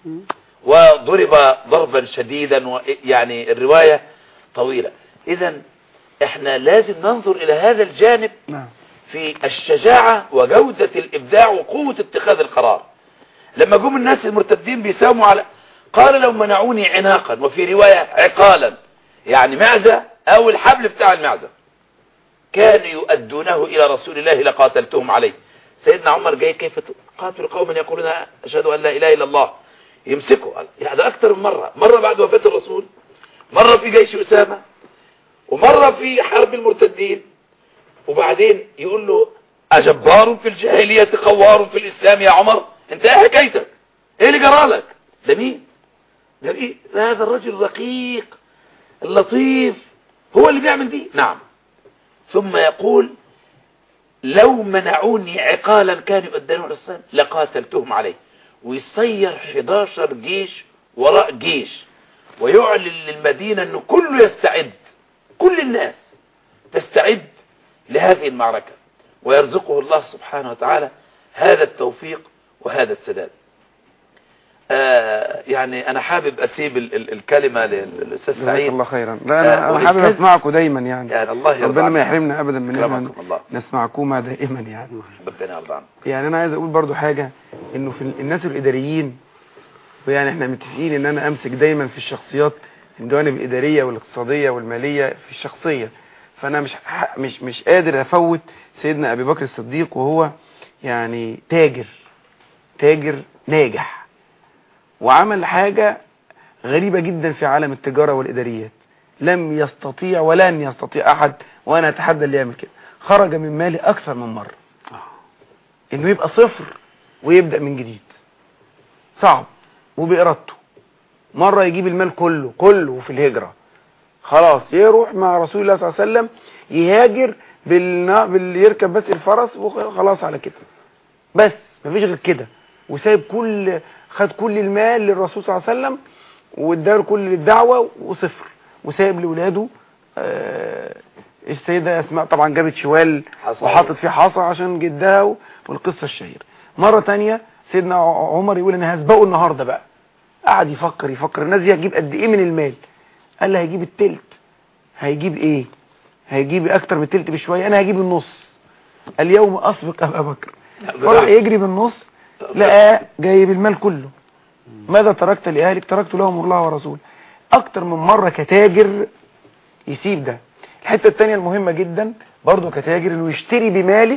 وضرب ضربا شديدا و- يعني الرواية طويلة اذا احنا لازم ننظر الى هذا الجانب نعم في الشجاعة وجودة الابداع وقوة اتخاذ القرار لما جم الناس المرتدين بيساوموا على قال لو منعوني عناقا وفي رواية عقالا يعني معزة او الحبل بتاع المعزة كانوا يؤدونه الى رسول الله لقاتلتهم عليه سيدنا عمر جاي كيف قاتل قوما يقولون اشهد ان لا اله الا الله يمسكوا يعني ده اكتر من مرة مرة بعد وفاة الرسول مرة في جيش اسامة ومرة في حرب المرتدين وبعدين يقول له أجبار في الجاهلية خوار في الإسلام يا عمر انت ايه حكايتك ايه اللي جرالك ده مين ده ايه ده هذا الرجل الرقيق اللطيف هو اللي بيعمل دي نعم ثم يقول لو منعوني عقالا كانوا يؤدنون الإسلام لقاتلتهم عليه ويسير 11 جيش وراء جيش ويعلن للمدينة أنه كله يستعد كل الناس تستعد لهذه المعركة ويرزقه الله سبحانه وتعالى هذا التوفيق وهذا السداد آه يعني أنا حابب أسيب ال ال الكلمة للأستاذ جزاك سعيد الله خيرا لا انا آه، انا حابب والكذب- اسمعكم دايما يعني يعني الله يرضى ربنا ما عنك. يحرمنا ابدا من ان احنا أكرمكم الله نسمعكما دائما يعني ربنا يرضى عنك يعني انا عايز اقول برضو حاجة انه في ال- الناس الاداريين ويعني احنا متفقين ان انا امسك دايما في الشخصيات الجوانب الادارية والاقتصادية والمالية في الشخصية فانا مش ح- مش مش قادر افوت سيدنا ابي بكر الصديق وهو يعني تاجر تاجر ناجح وعمل حاجة غريبة جدا في عالم التجارة والإداريات لم يستطيع ولن يستطيع أحد وأنا أتحدى اللي يعمل كده خرج من مالي أكثر من مرة إنه يبقى صفر ويبدأ من جديد صعب وبإرادته مرة يجيب المال كله كله في الهجرة خلاص يروح مع رسول الله صلى الله عليه وسلم يهاجر بالنا... بال... يركب بس الفرس وخلاص على كده بس مفيش غير كده وسايب كل خد كل المال للرسول صلى الله عليه وسلم واداله كل الدعوة وصفر وسايب لاولاده آه السيدة اسماء طبعا جابت شوال حصى. وحاطط فيه حصى عشان جدها و- والقصة الشهيرة مرة تانية سيدنا ع- عمر يقول انا هسبقه النهاردة بقى قعد يفكر يفكر الناس دي هتجيب قد ايه من المال قال لي هيجيب التلت هيجيب ايه هيجيب اكتر من التلت بشوية انا هجيب النص اليوم اسبق ابا بكر فرح يجري بالنص لقى جايب المال كله ماذا تركت لأهلك تركت لهم الله ورسوله أكتر من مرة كتاجر يسيب ده الحتة التانية المهمة جدا برضو كتاجر انه يشتري بماله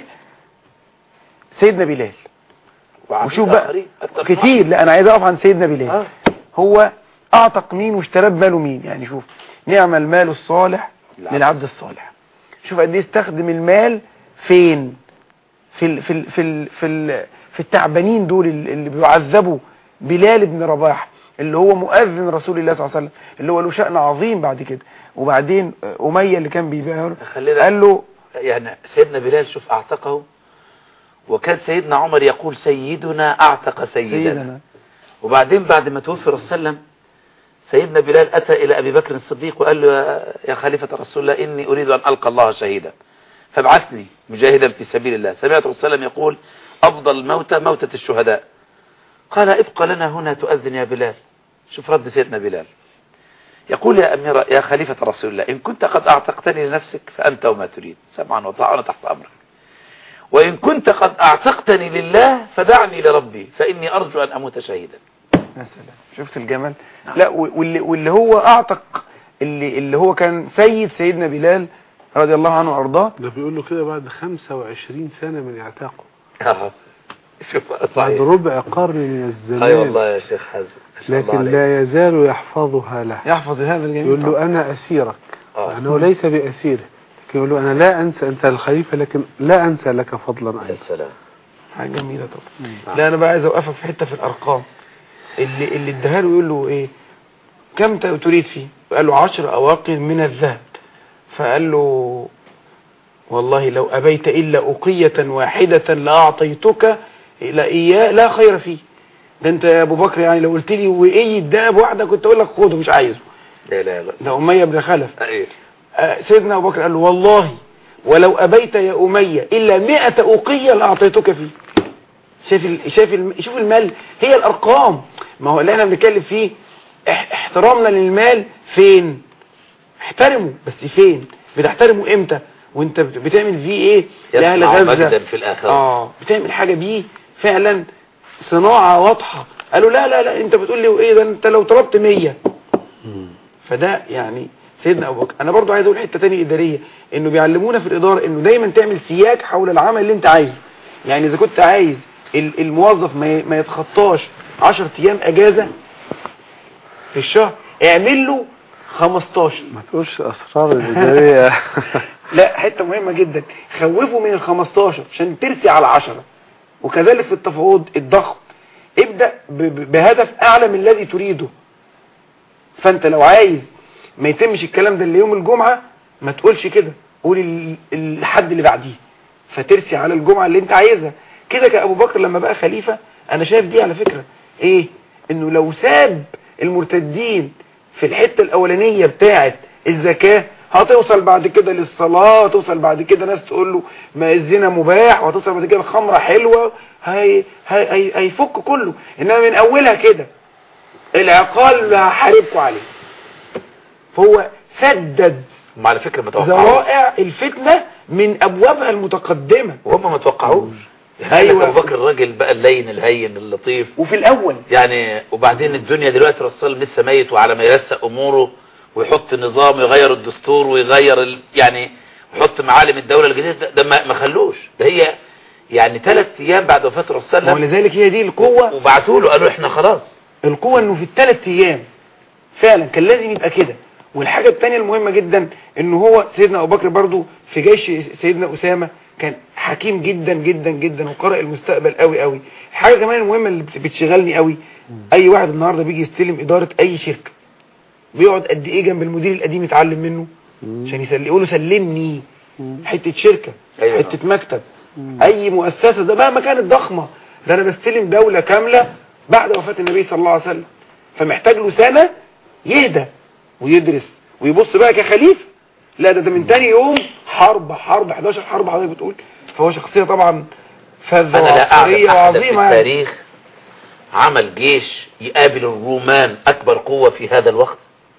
سيدنا بلال وشوف بقى كتير لا انا عايز اقف عن سيدنا بلال آه. هو اعتق مين واشترى بماله مين يعني شوف نعم المال الصالح العبد. للعبد الصالح شوف قد ايه استخدم المال فين في ال في ال في ال في, ال في التعبانين دول اللي بيعذبوا بلال بن رباح اللي هو مؤذن رسول الله صلى الله عليه وسلم اللي هو له شأن عظيم بعد كده وبعدين أمية اللي كان بيبيعه له خلينا قال له يعني سيدنا بلال شوف اعتقه وكان سيدنا عمر يقول سيدنا اعتق سيدنا, سيدنا وبعدين بعد ما توفي الرسول صلى الله عليه وسلم سيدنا بلال أتى إلى أبي بكر الصديق وقال له يا- يا خليفة رسول الله إني أريد أن ألقى الله شهيدا فابعثني مجاهدا في سبيل الله سمعت الرسول صلى الله عليه وسلم يقول أفضل الموتى موتة الشهداء قال ابقى لنا هنا تؤذن يا بلال شوف رد سيدنا بلال يقول يا أمير يا خليفة رسول الله إن كنت قد أعتقتني لنفسك فأنت وما تريد سمعا وطاعا تحت أمرك وإن كنت قد أعتقتني لله فدعني لربي فإني أرجو أن أموت شهيدا يا سلام شفت الجمال لا و- واللي, واللي هو اعتق اللي اللي هو كان سيد سيدنا بلال رضي الله عنه وارضاه ده بيقول له كده بعد 25 سنة من اعتاقه آه. شوف بعد صحيح ربع قرن من الزمان اي والله يا شيخ حازم ما شاء الله لكن عليك. لا يزال يحفظها له يحفظ هذا الجميل يقول له طبعا. أنا أسيرك آه. أنه ليس بأسيره لكن يقول له أنا لا أنسى أنت الخليفة لكن لا أنسى لك فضلا يا أيضا سلام حاجه جميله طبعا لا انا بقى عايز اوقفك في حته في الارقام اللي اللي اداها له يقول له ايه كم ت- تريد فيه قال له عشر اواقر من الذهب فقال له والله لو ابيت الا اقيه واحده لاعطيتك الى اياه لا خير فيه ده انت يا ابو بكر يعني لو قلت لي وايه الدهب واحده كنت اقول لك خده مش عايزه لا لا لا ده اميه بن خلف ايه آه، سيدنا ابو بكر قال له والله ولو ابيت يا اميه الا مئة اوقيه لاعطيتك فيه شايف ال... شايف الم... شوف المال هي الارقام ما هو اللي احنا بنتكلم فيه اح... احترامنا للمال فين احترمه بس فين بتحترمه امتى وانت بت- بتعمل فيه ايه لاهل يصنع غزه مجدا في الاخره اه بتعمل حاجه بيه فعلا صناعه واضحه قالوا لا لا لا انت بتقول لي ايه ده انت لو طلبت 100 فده يعني سيدنا ابو بكر انا برضو عايز اقول حته تانية اداريه انه بيعلمونا في الاداره انه دايما تعمل سياج حول العمل اللي انت عايزه يعني اذا كنت عايز ال- الموظف ما ي- ما يتخطاش 10 ايام اجازه في الشهر اعمل له 15 ما تقولش أسرار الإدارية لا حته مهمه جدا خوفه من ال 15 عشان ترسي على 10 وكذلك في التفاوض الضخم ابدا ب- ب- بهدف اعلى من الذي تريده فانت لو عايز ما يتمش الكلام ده اللي يوم الجمعه ما تقولش كده قول ال- الحد اللي بعديه فترسي على الجمعه اللي انت عايزها كده كابو بكر لما بقى خليفه انا شايف دي على فكره ايه انه لو ساب المرتدين في الحته الاولانيه بتاعه الزكاه هتوصل بعد كده للصلاه هتوصل بعد كده ناس تقول له ما الزنا مباح وهتوصل بعد كده الخمره حلوه هي هي هي هيفك كله انما من اولها كده العقال اللي هحاربكم عليه فهو سدد هم على فكره ما توقعوش ذرائع الفتنة من أبوابها المتقدمة وهم ما توقعوش أيوة. ايوه ابو بكر الراجل بقى اللين الهين اللطيف وفي الأول يعني وبعدين الدنيا دلوقتي رسول لسه ميت وعلى ما يرسق اموره ويحط نظام ويغير الدستور ويغير ال... يعني ويحط معالم الدوله الجديده ده- ده ما ما خلوش ده هي يعني ثلاث ايام بعد وفاه الرسول صلى الله عليه وسلم ولذلك هي دي القوة وبعتوا له قالوا احنا خلاص القوة انه في الثلاث ايام فعلا كان لازم يبقى كده والحاجة التانية المهمة جدا انه هو سيدنا ابو بكر برضو في جيش سيدنا اسامة كان حكيم جدا جدا جدا وقرأ المستقبل قوي قوي الحاجة كمان المهمة اللي بت- بتشغلني قوي اي واحد النهاردة بيجي يستلم ادارة اي شركة بيقعد قد ايه جنب المدير القديم يتعلم منه عشان يسلم يقول له سلمني حتة شركة أيوة. حتة مكتب اي مؤسسة ده مهما كانت ضخمة ده انا بستلم دولة كاملة بعد وفاة النبي صلى الله عليه وسلم فمحتاج له سنة يهدى ويدرس ويبص بقى كخليفة لا ده ده من تاني يوم حرب حرب 11 حرب حضرتك بتقول فهو شخصية طبعا فذة انا لا اعلم وعبقرية احدا في وعظيمة يعني. التاريخ عمل جيش يقابل الرومان اكبر قوة في هذا الوقت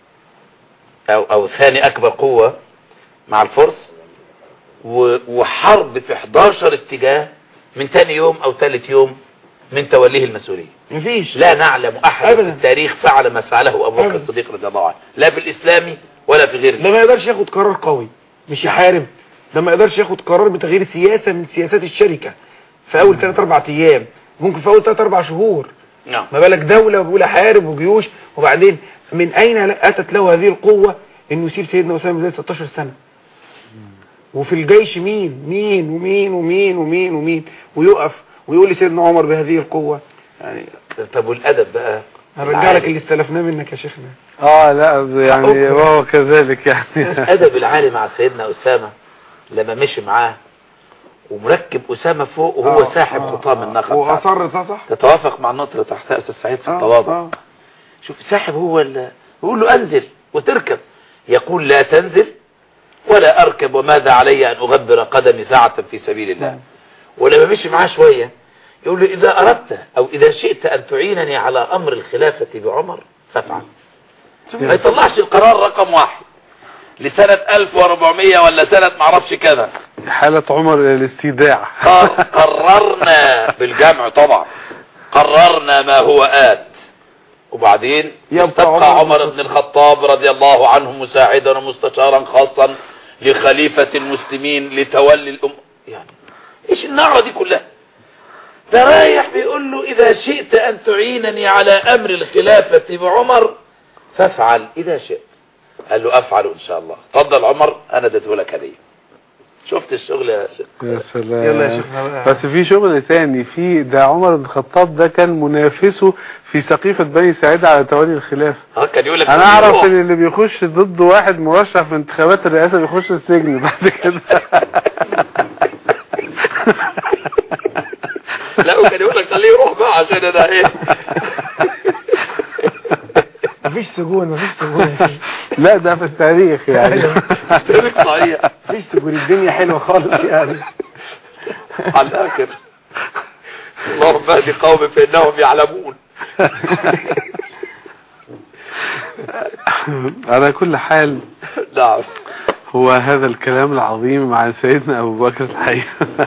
او او ثاني اكبر قوة مع الفرس و- وحرب في 11 اتجاه من ثاني يوم او ثالث يوم من توليه المسؤولية مفيش لا نعلم احد أبداً. في التاريخ فعل ما فعله ابو بكر أبداً. الصديق رضي الله عنه لا في الاسلام ولا في غيره ده ما يقدرش ياخد قرار قوي مش يحارب ده ما يقدرش ياخد قرار بتغيير سياسة من سياسات الشركة في اول 3 4 ايام ممكن في اول 3 4 شهور نعم ما بالك دولة بيقول احارب وجيوش وبعدين من اين اتت له هذه القوة انه يسيب سيدنا اسامه زي 16 سنة وفي الجيش مين مين ومين ومين ومين ومين ويقف ويقول لسيدنا عمر بهذه القوة يعني طب والادب بقى هنرجع لك العالي. اللي استلفناه منك يا شيخنا اه لا يعني حقكم. وهو كذلك يعني ادب العالي مع سيدنا اسامه لما مشي معاه ومركب اسامه فوق وهو آه، ساحب آه، خطام آه. النخل بتاعته. واصر صح صح تتوافق مع النقطه اللي تحتها استاذ سعيد في آه، التواضع آه. شوف ساحب هو ال- يقول له انزل وتركب يقول لا تنزل ولا اركب وماذا علي ان اغبر قدمي ساعه في سبيل الله نعم. ولما مشي معاه شويه يقول له اذا اردت او اذا شئت ان تعينني على امر الخلافه بعمر فافعل ما يطلعش القرار رقم واحد لسنة 1400 ولا سنة معرفش كذا حالة عمر إلى الاستيداع قر- قررنا بالجمع طبعا قررنا ما هو آت وبعدين يبقى يبقى عمر عمر بن الخطاب رضي الله عنه مساعدا ومستشارا خاصا لخليفة المسلمين لتولي الأم يعني ايش النعرة دي كلها ده رايح بيقول له إذا شئت أن تعينني على أمر الخلافة بعمر فافعل إذا شئت قال له أفعل إن شاء الله تفضل عمر أنا اديته لك هدية شفت الشغل يا شيخ يا سلام يلا يا شيخنا بقى. بس في شغل تاني في ده عمر بن الخطاب ده كان منافسه في سقيفة بني سعيد على تولي الخلافة ها كان يقول لك انا اعرف ان اللي بيخش ضد واحد مرشح في انتخابات الرئاسة بيخش السجن بعد كده لا وكان يقول لك خليه يروح بقى عشان انا ايه مفيش سجون مفيش سجون لا ده في التاريخ يعني تاريخ صحيح مفيش سجون الدنيا حلوة خالص يعني على الاخر اللهم اهد قوم فانهم يعلمون على كل حال نعم هو هذا الكلام العظيم عن سيدنا أبو بكر الحقيقة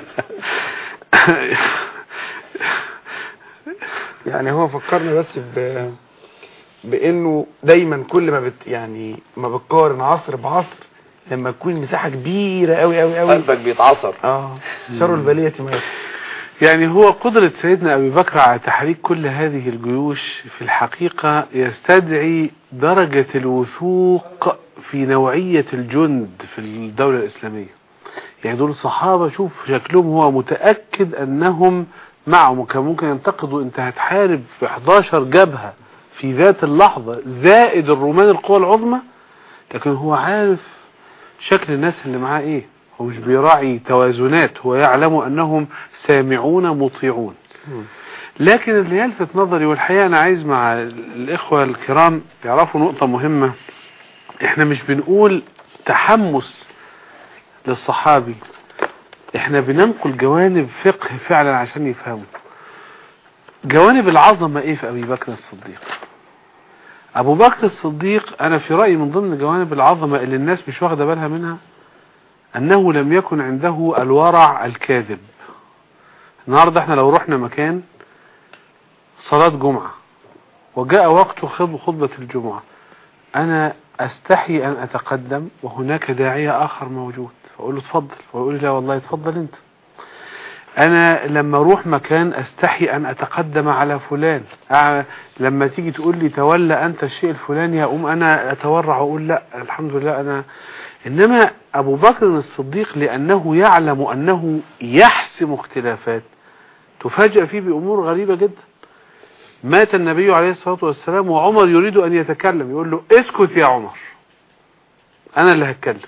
يعني هو فكرني بس ب بانه دايما كل ما بت يعني ما بتقارن عصر بعصر لما تكون مساحة كبيرة قوي قوي قوي قلبك بيتعصر اه شر البلية ما يكفي. يعني هو قدرة سيدنا أبي بكر على تحريك كل هذه الجيوش في الحقيقة يستدعي درجة الوثوق في نوعية الجند في الدولة الإسلامية يعني دول صحابة شوف شكلهم هو متأكد أنهم معهم وكان ممكن ينتقدوا أنت هتحارب في 11 جبهة في ذات اللحظة زائد الرومان القوى العظمى لكن هو عارف شكل الناس اللي معاه ايه هو مش بيراعي توازنات هو يعلم انهم سامعون مطيعون لكن اللي يلفت نظري والحقيقة انا عايز مع الاخوة الكرام يعرفوا نقطة مهمة احنا مش بنقول تحمس للصحابي احنا بننقل جوانب فقه فعلا عشان يفهموا جوانب العظمة ايه في ابي بكر الصديق ابو بكر الصديق انا في رأيي من ضمن جوانب العظمة اللي الناس مش واخدة بالها منها انه لم يكن عنده الورع الكاذب النهاردة احنا لو رحنا مكان صلاة جمعة وجاء وقت خطب خطبة الجمعة انا استحي ان اتقدم وهناك داعية اخر موجود فاقول له اتفضل فيقول لي لا والله اتفضل انت انا لما اروح مكان استحي ان اتقدم على فلان أع- لما تيجي تقول لي تولى انت الشيء الفلاني اقوم انا اتورع واقول لا الحمد لله انا انما ابو بكر الصديق لانه يعلم انه يحسم اختلافات تفاجأ فيه بامور غريبة جدا مات النبي عليه الصلاة والسلام وعمر يريد ان يتكلم يقول له اسكت يا عمر انا اللي هتكلم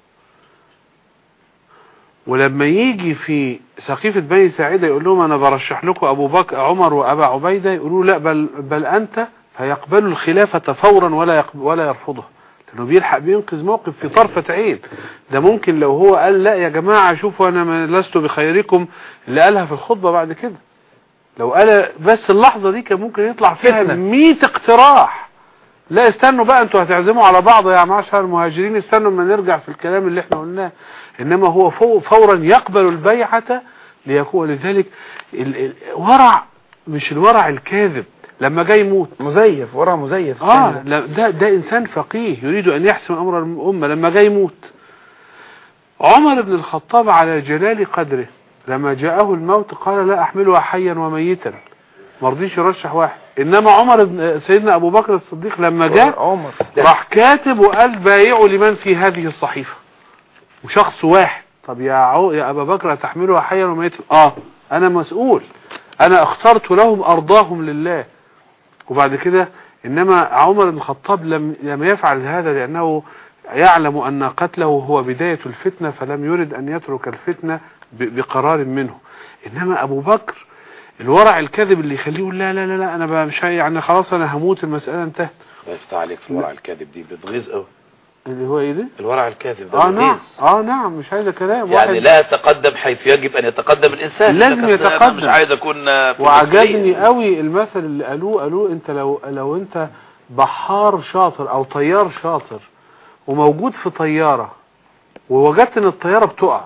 ولما يجي في سقيفة بني ساعدة يقول لهم أنا برشح لكم أبو بكر عمر وأبا عبيدة يقولوا لا بل, بل أنت فيقبلوا الخلافة فورا ولا يقب ولا يرفضها لأنه بيلحق بينقذ موقف في طرفة عين ده ممكن لو هو قال لا يا جماعة شوفوا أنا ما- لست بخيركم اللي قالها في الخطبة بعد كده لو قال بس اللحظة دي كان ممكن يطلع فيها فتنة. 100 اقتراح لا استنوا بقى انتوا هتعزموا على بعض يا معشر المهاجرين استنوا اما نرجع في الكلام اللي احنا قلناه انما هو فو- فورا يقبل البيعة ليكون لذلك ال- ال- ورع مش الورع الكاذب لما جاي يموت مزيف ورا مزيف اه لا ده ده انسان فقيه يريد ان يحسم امر الامه لما جاي يموت عمر بن الخطاب على جلال قدره لما جاءه الموت قال لا احملها حيا وميتا ما رضيش يرشح واحد انما عمر بن سيدنا ابو بكر الصديق لما جاء عمر راح كاتب وقال بايعوا لمن في هذه الصحيفة وشخص واحد طب يا عو يا ابا بكر هتحملها حيا وميتا اه انا مسؤول انا اخترت لهم ارضاهم لله وبعد كده انما عمر بن الخطاب لم لم يفعل هذا لانه يعلم ان قتله هو بداية الفتنة فلم يرد ان يترك الفتنة ب- بقرار منه انما ابو بكر الورع الكاذب اللي يخليه يقول لا لا لا, لا انا بقى مش هي- يعني خلاص انا هموت المسألة انتهت الله يفتح عليك في الورع الكاذب دي بتغيظ قوي اللي هو ايه ده الورع الكاذب ده اه نعم بتغيظ اه نعم مش عايزه كلام يعني واحد لا يتقدم حيث يجب ان يتقدم الانسان لازم لكن أنا يتقدم. مش عايز اكون آه، في وعجبني المسؤولية. قوي المثل اللي قالوه قالوه انت لو لو انت بحار شاطر او طيار شاطر وموجود في طيارة ووجدت ان الطيارة بتقع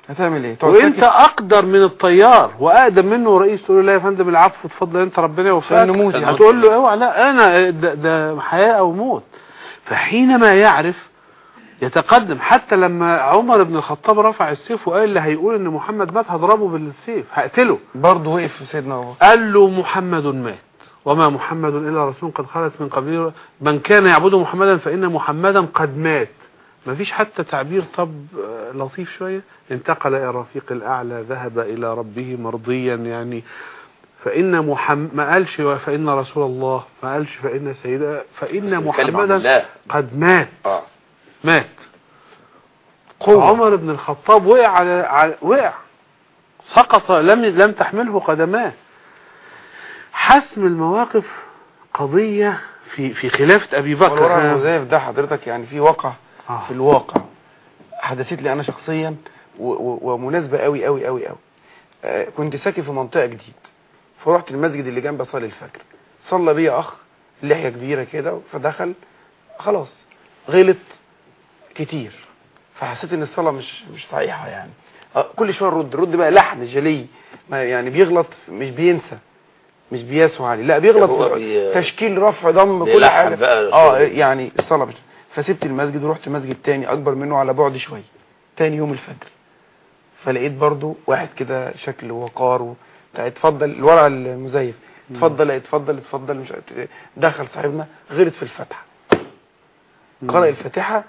هتعمل ايه تقعد وانت ساكت؟ اقدر من الطيار واقدم منه رئيس تقول له لا يا فندم العفو اتفضل انت ربنا يوفقك النموذج. هتقول له اوعى لا انا ده, ده حياه او موت فحينما يعرف يتقدم حتى لما عمر بن الخطاب رفع السيف وقال اللي هيقول ان محمد مات هضربه بالسيف هقتله برضه وقف سيدنا ابو بكر قال له محمد مات وما محمد الا رسول قد خلت من قبله من كان يعبد محمدا فان محمدا قد مات ما فيش حتى تعبير طب آه، لطيف شويه انتقل الى رفيق الاعلى ذهب الى ربه مرضيا يعني فان محمد ما قالش فان رسول الله ما قالش فان سيدنا فان بيتكلم عن محمدا الله قد مات اه مات قوة. عمر بن الخطاب وقع على, على وقع سقط لم لم تحمله قدماه حسم المواقف قضية في في خلافة أبي بكر والورع أنا- المزيف ده حضرتك يعني في واقع آه. في الواقع حدثت لي انا شخصيا و- و- ومناسبه قوي قوي قوي قوي آه، كنت ساكن في منطقه جديد فرحت المسجد اللي جنب اصلي الفجر صلى بيا اخ لحيه كبيره كده فدخل خلاص غلط كتير فحسيت ان الصلاه مش مش صحيحه يعني آه، كل شويه الرد الرد بقى لحن جلي ما يعني بيغلط مش بينسى مش بيسهو عليه لا بيغلط هو في بي- تشكيل رفع ضم كل بيلحن حاجه بقى اه شغل. يعني الصلاه مش فسبت المسجد ورحت مسجد تاني اكبر منه على بعد شويه تاني يوم الفجر فلقيت برضو واحد كده شكل وقار و... اتفضل الورع المزيف اتفضل اتفضل اتفضل مش عارف إيه. دخل صاحبنا غلط في الفاتحه قرأ الفاتحه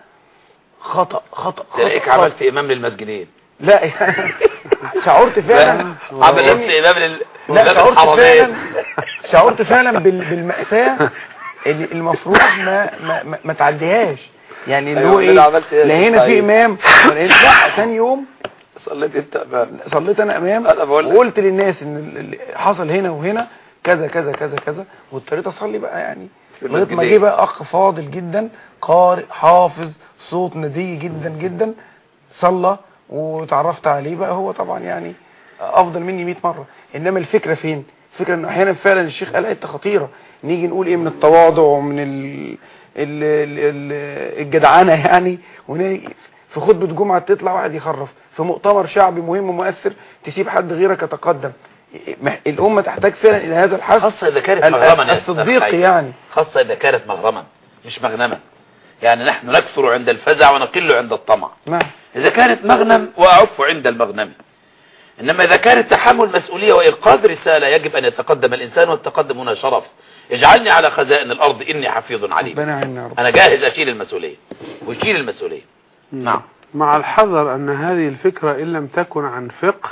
خطأ خطأ تلاقيك خطأ عملت امام للمسجدين لا يعني شعرت فعلا عملت إني- امام لل لا إمام شعرت فعلا الحرمين. شعرت فعلا بال- بالمأساة اللي المفروض ما ما ما, ما تعديهاش يعني اللي أيوة، هو أنا ايه عملت إيه؟ لا هنا في طيب. امام ولا هنا لا ثاني يوم صليت انت امام صليت انا امام أنا بقول لك. وقلت للناس ان اللي حصل هنا وهنا كذا كذا كذا كذا واضطريت اصلي بقى يعني في لغايه ما المسجدين. جه بقى اخ فاضل جدا قارئ حافظ صوت ندي جدا جدا صلى وتعرفت عليه بقى هو طبعا يعني افضل مني 100 مره انما الفكره فين الفكره انه احيانا فعلا الشيخ قال حته خطيره نيجي نقول ايه من التواضع ومن ال... ال... ال... ال... الجدعنه يعني ونيجي في خطبه جمعه تطلع واحد يخرف في مؤتمر شعبي مهم ومؤثر تسيب حد غيرك يتقدم مح- الامه تحتاج فعلا الى هذا الحث خاصة إذا كانت ال- مغرما يا الصديق أخي. يعني خاصة إذا كانت مغرما مش مغنما يعني نحن نكثر عند الفزع ونقل عند الطمع نعم إذا كانت مغنم وأعف عند المغنم إنما إذا كانت تحمل مسؤولية وإنقاذ رسالة يجب أن يتقدم الإنسان والتقدم هنا شرف اجعلني على خزائن الأرض إني حفيظ عليم ربنا يعيننا يا رب أنا جاهز أشيل المسؤولية ويشيل المسؤولية نعم مع الحذر أن هذه الفكرة إن لم تكن عن فقه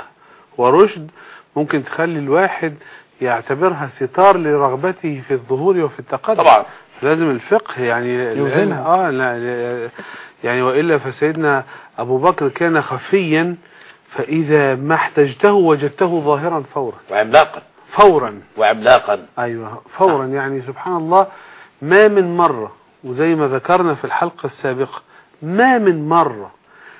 ورشد ممكن تخلي الواحد يعتبرها ستار لرغبته في الظهور وفي التقدم طبعا لازم الفقه يعني يوزنها. اه لا لا- يعني والا فسيدنا ابو بكر كان خفيا فاذا ما احتجته وجدته ظاهرا فورا وعملاقا فورا وعملاقا ايوه فورا يعني سبحان الله ما من مره وزي ما ذكرنا في الحلقه السابقه ما من مره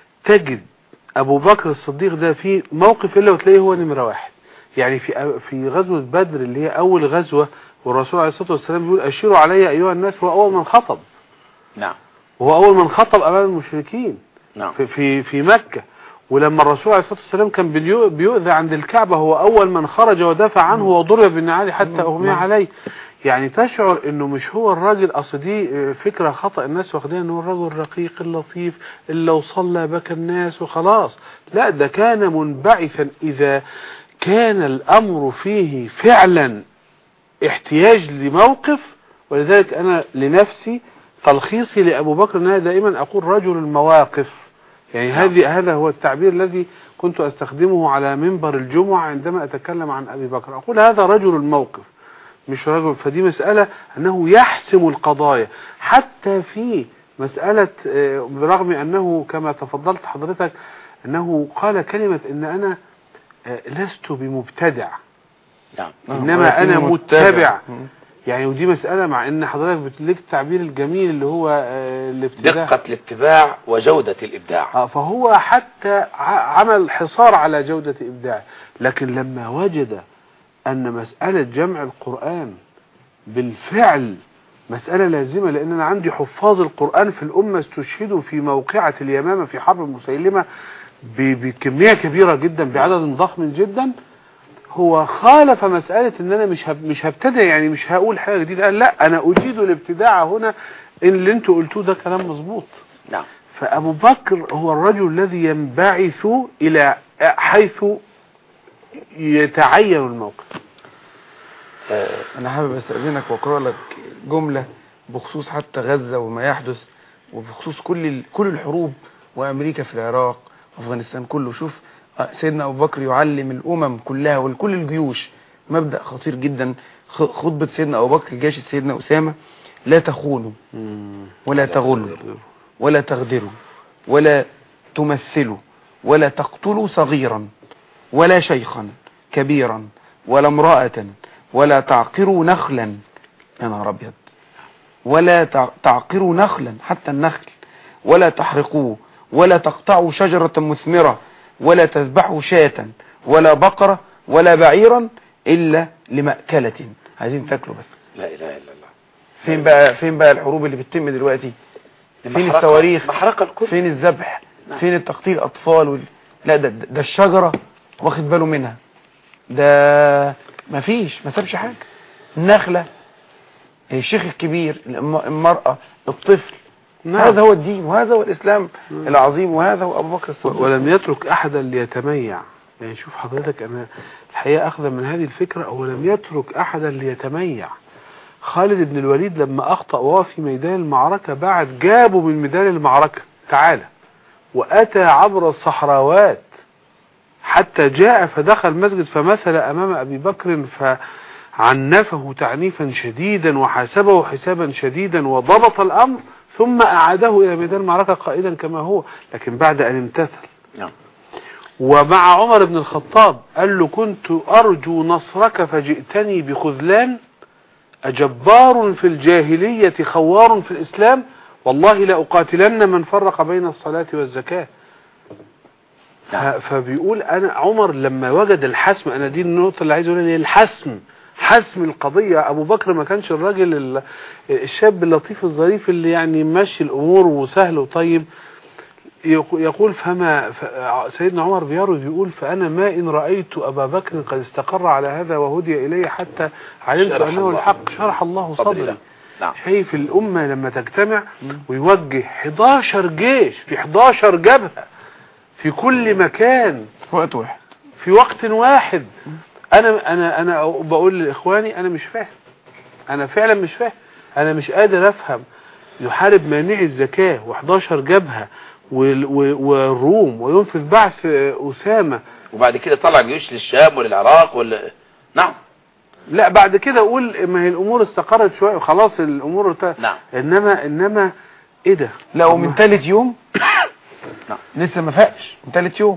تجد ابو بكر الصديق ده في موقف الا وتلاقيه هو نمره واحد يعني في في غزوه بدر اللي هي اول غزوه والرسول عليه الصلاه والسلام بيقول اشيروا علي ايها الناس هو اول من خطب نعم وهو اول من خطب امام المشركين نعم في في في مكه ولما الرسول عليه الصلاه والسلام كان بيو- بيؤذى عند الكعبه هو اول من خرج ودافع عنه وضرب بالنعال حتى اغمي عليه يعني تشعر انه مش هو الراجل اصل دي آه، فكره خطا الناس واخدينها انه الرجل الرقيق اللطيف اللي لو صلى بكى الناس وخلاص لا ده كان منبعثا اذا كان الامر فيه فعلا احتياج لموقف ولذلك انا لنفسي تلخيصي لابو بكر ان انا دائما اقول رجل المواقف يعني نعم. هذه هذا هو التعبير الذي كنت استخدمه على منبر الجمعه عندما اتكلم عن ابي بكر اقول هذا رجل الموقف مش رجل فدي مساله انه يحسم القضايا حتى في مساله آه، برغم انه كما تفضلت حضرتك انه قال كلمه ان انا آه، لست بمبتدع نعم إنما أنا ولكنه متبع. مم. يعني ودي مسألة مع ان حضرتك بتليك التعبير الجميل اللي هو آه، الابتداء دقة الاتباع وجودة الإبداع آه، فهو حتى ع- عمل حصار على جودة إبداعه لكن لما وجد أن مسألة جمع القرآن بالفعل مسألة لازمة لأن أنا عندي حفاظ القرآن في الأمة استشهدوا في موقعة اليمامة في حرب مسيلمة ب- بكمية كبيرة جدا بعدد ضخم جدا هو خالف مسألة ان انا مش هب مش هبتدع يعني مش هقول حاجة جديدة قال لا انا اجيد الابتداع هنا ان اللي انتوا قلتوه ده كلام مظبوط نعم فابو بكر هو الرجل الذي ينبعث الى حيث يتعين الموقف آه، انا حابب استاذنك واقرا لك جمله بخصوص حتى غزه وما يحدث وبخصوص كل ال- كل الحروب وامريكا في العراق وافغانستان كله شوف آه، سيدنا ابو بكر يعلم الامم كلها ولكل الجيوش مبدا خطير جدا خ- خطبه سيدنا ابو بكر جيش سيدنا اسامه لا تخونوا ولا تغلوا ولا تغدروا ولا تمثلوا ولا تقتلوا صغيرا ولا شيخا كبيرا ولا امرأة ولا تعقروا نخلا يا نهار أبيض ولا تع- تعقروا نخلا حتى النخل ولا تحرقوه ولا تقطعوا شجرة مثمرة ولا تذبحوا شاة ولا بقرة ولا بعيرا إلا لمأكلة عايزين تاكلوا بس لا اله الا الله فين بقى فين بقى الحروب اللي بتتم دلوقتي فين محرقة- الصواريخ محرقة الكل فين الذبح نعم. فين التقتيل الاطفال وال... لا ده ده الشجره واخد باله منها ده مفيش ما سابش حاجه النخله الشيخ الكبير الم- المراه الطفل نعم. هذا هو الدين وهذا هو الاسلام نعم. العظيم وهذا هو ابو بكر و- الصديق ولم يترك احدا ليتميع يعني شوف حضرتك انا الحقيقه اخذا من هذه الفكره هو لم يترك احدا ليتميع خالد بن الوليد لما اخطا وهو في ميدان المعركه بعد جابه من ميدان المعركه تعالى واتى عبر الصحراوات حتى جاء فدخل المسجد فمثل امام ابي بكر فعنفه تعنيفا شديدا وحاسبه حسابا شديدا وضبط الامر ثم اعاده الى ميدان المعركه قائدا كما هو لكن بعد ان امتثل نعم ومع عمر بن الخطاب قال له كنت أرجو نصرك فجئتني بخذلان أجبار في الجاهلية خوار في الإسلام والله لأقاتلن من فرق بين الصلاة والزكاة ف- فبيقول أنا عمر لما وجد الحسم أنا دي النقطة اللي عايز أقولها اللي هي الحسم حسم القضية أبو بكر ما كانش الراجل ال- الشاب اللطيف الظريف اللي يعني ماشي الأمور وسهل وطيب يقو- يقول فما ف- سيدنا عمر بيروي بيقول فأنا ما إن رأيت أبا بكر قد استقر على هذا وهدي إليه حتى علمت شرح أنه الله. الحق شرح الله صدري صدري له. نعم شايف الأمة لما تجتمع ويوجه 11 جيش في 11 جبهة في كل مكان في وقت واحد في وقت واحد انا انا انا بقول لاخواني انا مش فاهم انا فعلا مش فاهم انا مش قادر افهم يحارب مانعي الزكاة و11 جبهة وال- و- والروم وينفذ بعث أسامة وبعد كده طلع جيوش للشام وللعراق ولا نعم لا بعد كده اقول ما هي الامور استقرت شوية وخلاص الامور ارت- نعم انما انما ايه ده لا ومن ثالث يوم نعم. لسه ما فاقش من ثالث يوم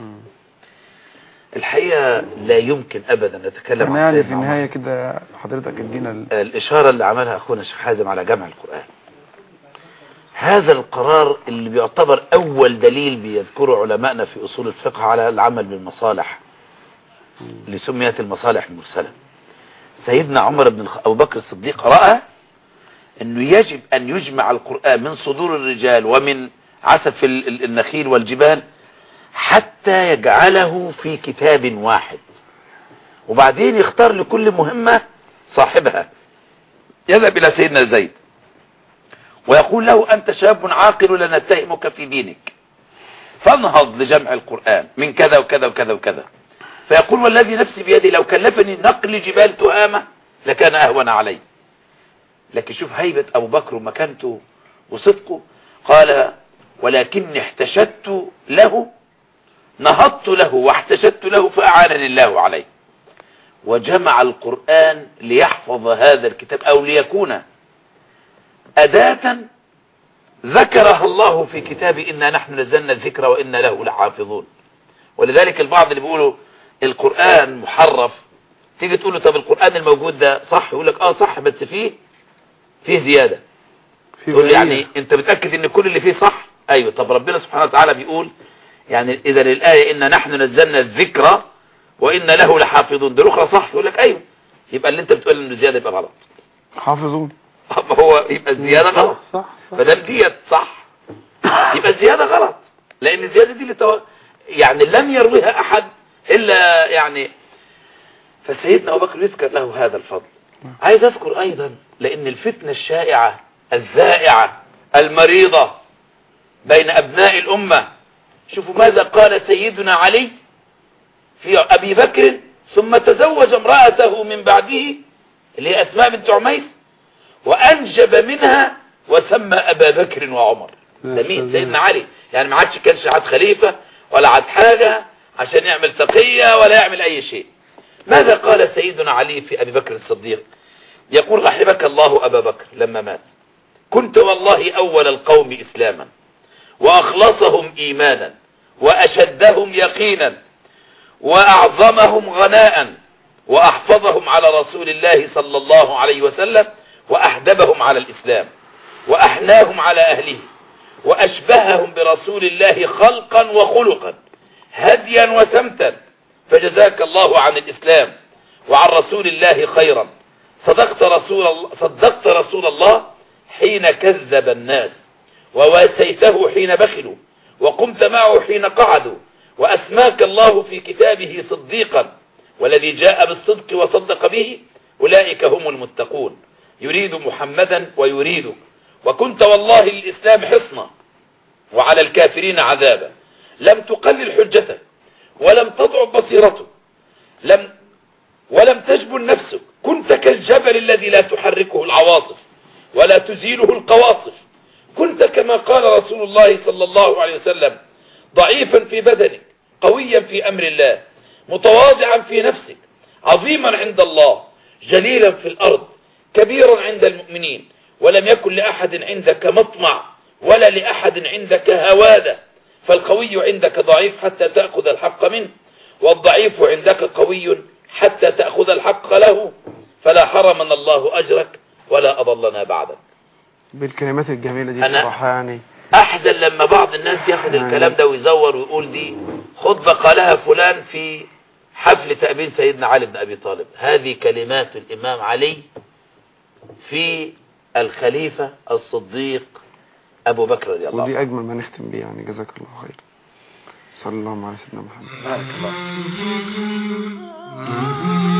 الحقيقة لا يمكن ابدا نتكلم احنا عن يعني في سيدنا عمر. النهايه كده حضرتك ادينا ال... الإشارة اللي عملها أخونا الشيخ حازم على جمع القرآن هذا القرار اللي بيعتبر أول دليل بيذكره علمائنا في أصول الفقه على العمل بالمصالح اللي سميت المصالح المرسلة سيدنا عمر بن الخ... أبو بكر الصديق رأى أنه يجب أن يجمع القرآن من صدور الرجال ومن عسف ال- ال- النخيل والجبال حتى يجعله في كتاب واحد وبعدين يختار لكل مهمة صاحبها يذهب إلى سيدنا زيد ويقول له أنت شاب عاقل لا نتهمك في دينك فانهض لجمع القرآن من كذا وكذا وكذا وكذا فيقول والذي نفسي بيدي لو كلفني نقل جبال تهامة لكان أهون علي لكن شوف هيبة أبو بكر ومكانته وصدقه قال ولكني احتشدت له نهضت له واحتشدت له فأعانني الله عليه وجمع القرآن ليحفظ هذا الكتاب أو ليكون أداة ذكرها الله في كتاب إنا نحن نزلنا الذكر وإنا له لحافظون ولذلك البعض اللي بيقولوا القرآن محرف تيجي تقول له طب القرآن الموجود ده صح يقول لك اه صح بس فيه فيه زيادة في تقول لي بقية. يعني انت متأكد ان كل اللي فيه صح ايوه طب ربنا سبحانه وتعالى بيقول يعني اذا الآية إن نحن نزلنا الذكر وإن له لحافظون ده الاخرى صح يقول لك ايوه يبقى اللي انت بتقول انه زيادة يبقى غلط حافظون طب هو يبقى الزيادة صح غلط صح, صح. فدام ديت صح يبقى الزيادة غلط لان الزيادة دي اللي تو... يعني لم يرويها أحد إلا يعني فسيدنا أبو بكر يذكر له هذا الفضل عايز أذكر أيضا لأن الفتنة الشائعة الذائعة المريضة بين أبناء الأمة شوفوا ماذا قال سيدنا علي في أبي بكر ثم تزوج امرأته من بعده اللي هي أسماء بنت عميس وأنجب منها وسمى أبا بكر وعمر يا ده مين سلام. سيدنا علي يعني ما عادش كانش عاد خليفة ولا عاد حاجة عشان يعمل تقية ولا يعمل أي شيء ماذا قال سيدنا علي في أبي بكر الصديق يقول رحمك الله أبا بكر لما مات كنت والله أول القوم إسلاما وأخلصهم إيمانا وأشدهم يقينا وأعظمهم غناء وأحفظهم على رسول الله صلى الله عليه وسلم وأحدبهم على الإسلام وأحناهم على أهله وأشبههم برسول الله خلقا وخلقا هديا وسمتا فجزاك الله عن الإسلام وعن رسول الله خيرا صدقت رسول الله, صدقت رسول الله حين كذب الناس وواسيته حين بخلوا وقمت معه حين قعدوا وأسماك الله في كتابه صديقا والذي جاء بالصدق وصدق به أولئك هم المتقون يريد محمدا ويريدك وكنت والله للإسلام حصنا وعلى الكافرين عذابا لم تقلل حجتك ولم تضعف بصيرتك لم ولم تجبن نفسك كنت كالجبل الذي لا تحركه العواصف ولا تزيله القواصف كنت كما قال رسول الله صلى الله عليه وسلم ضعيفا في بدنك قويا في أمر الله متواضعا في نفسك عظيما عند الله جليلا في الأرض كبيرا عند المؤمنين ولم يكن لأحد عندك مطمع ولا لأحد عندك هوادة فالقوي عندك ضعيف حتى تأخذ الحق منه والضعيف عندك قوي حتى تأخذ الحق له فلا حرمنا الله أجرك ولا أضلنا بعدك بالكلمات الجميلة دي أنا- بصراحة يعني أحزن لما بعض الناس ياخد الكلام ده ويزور ويقول دي خطبة قالها فلان في حفل تأبين سيدنا علي بن أبي طالب هذه كلمات الإمام علي في الخليفة الصديق أبو بكر رضي الله عنه ودي أجمل ما نختم بيه يعني جزاك الله خير صلى الله عليه سيدنا محمد بارك الله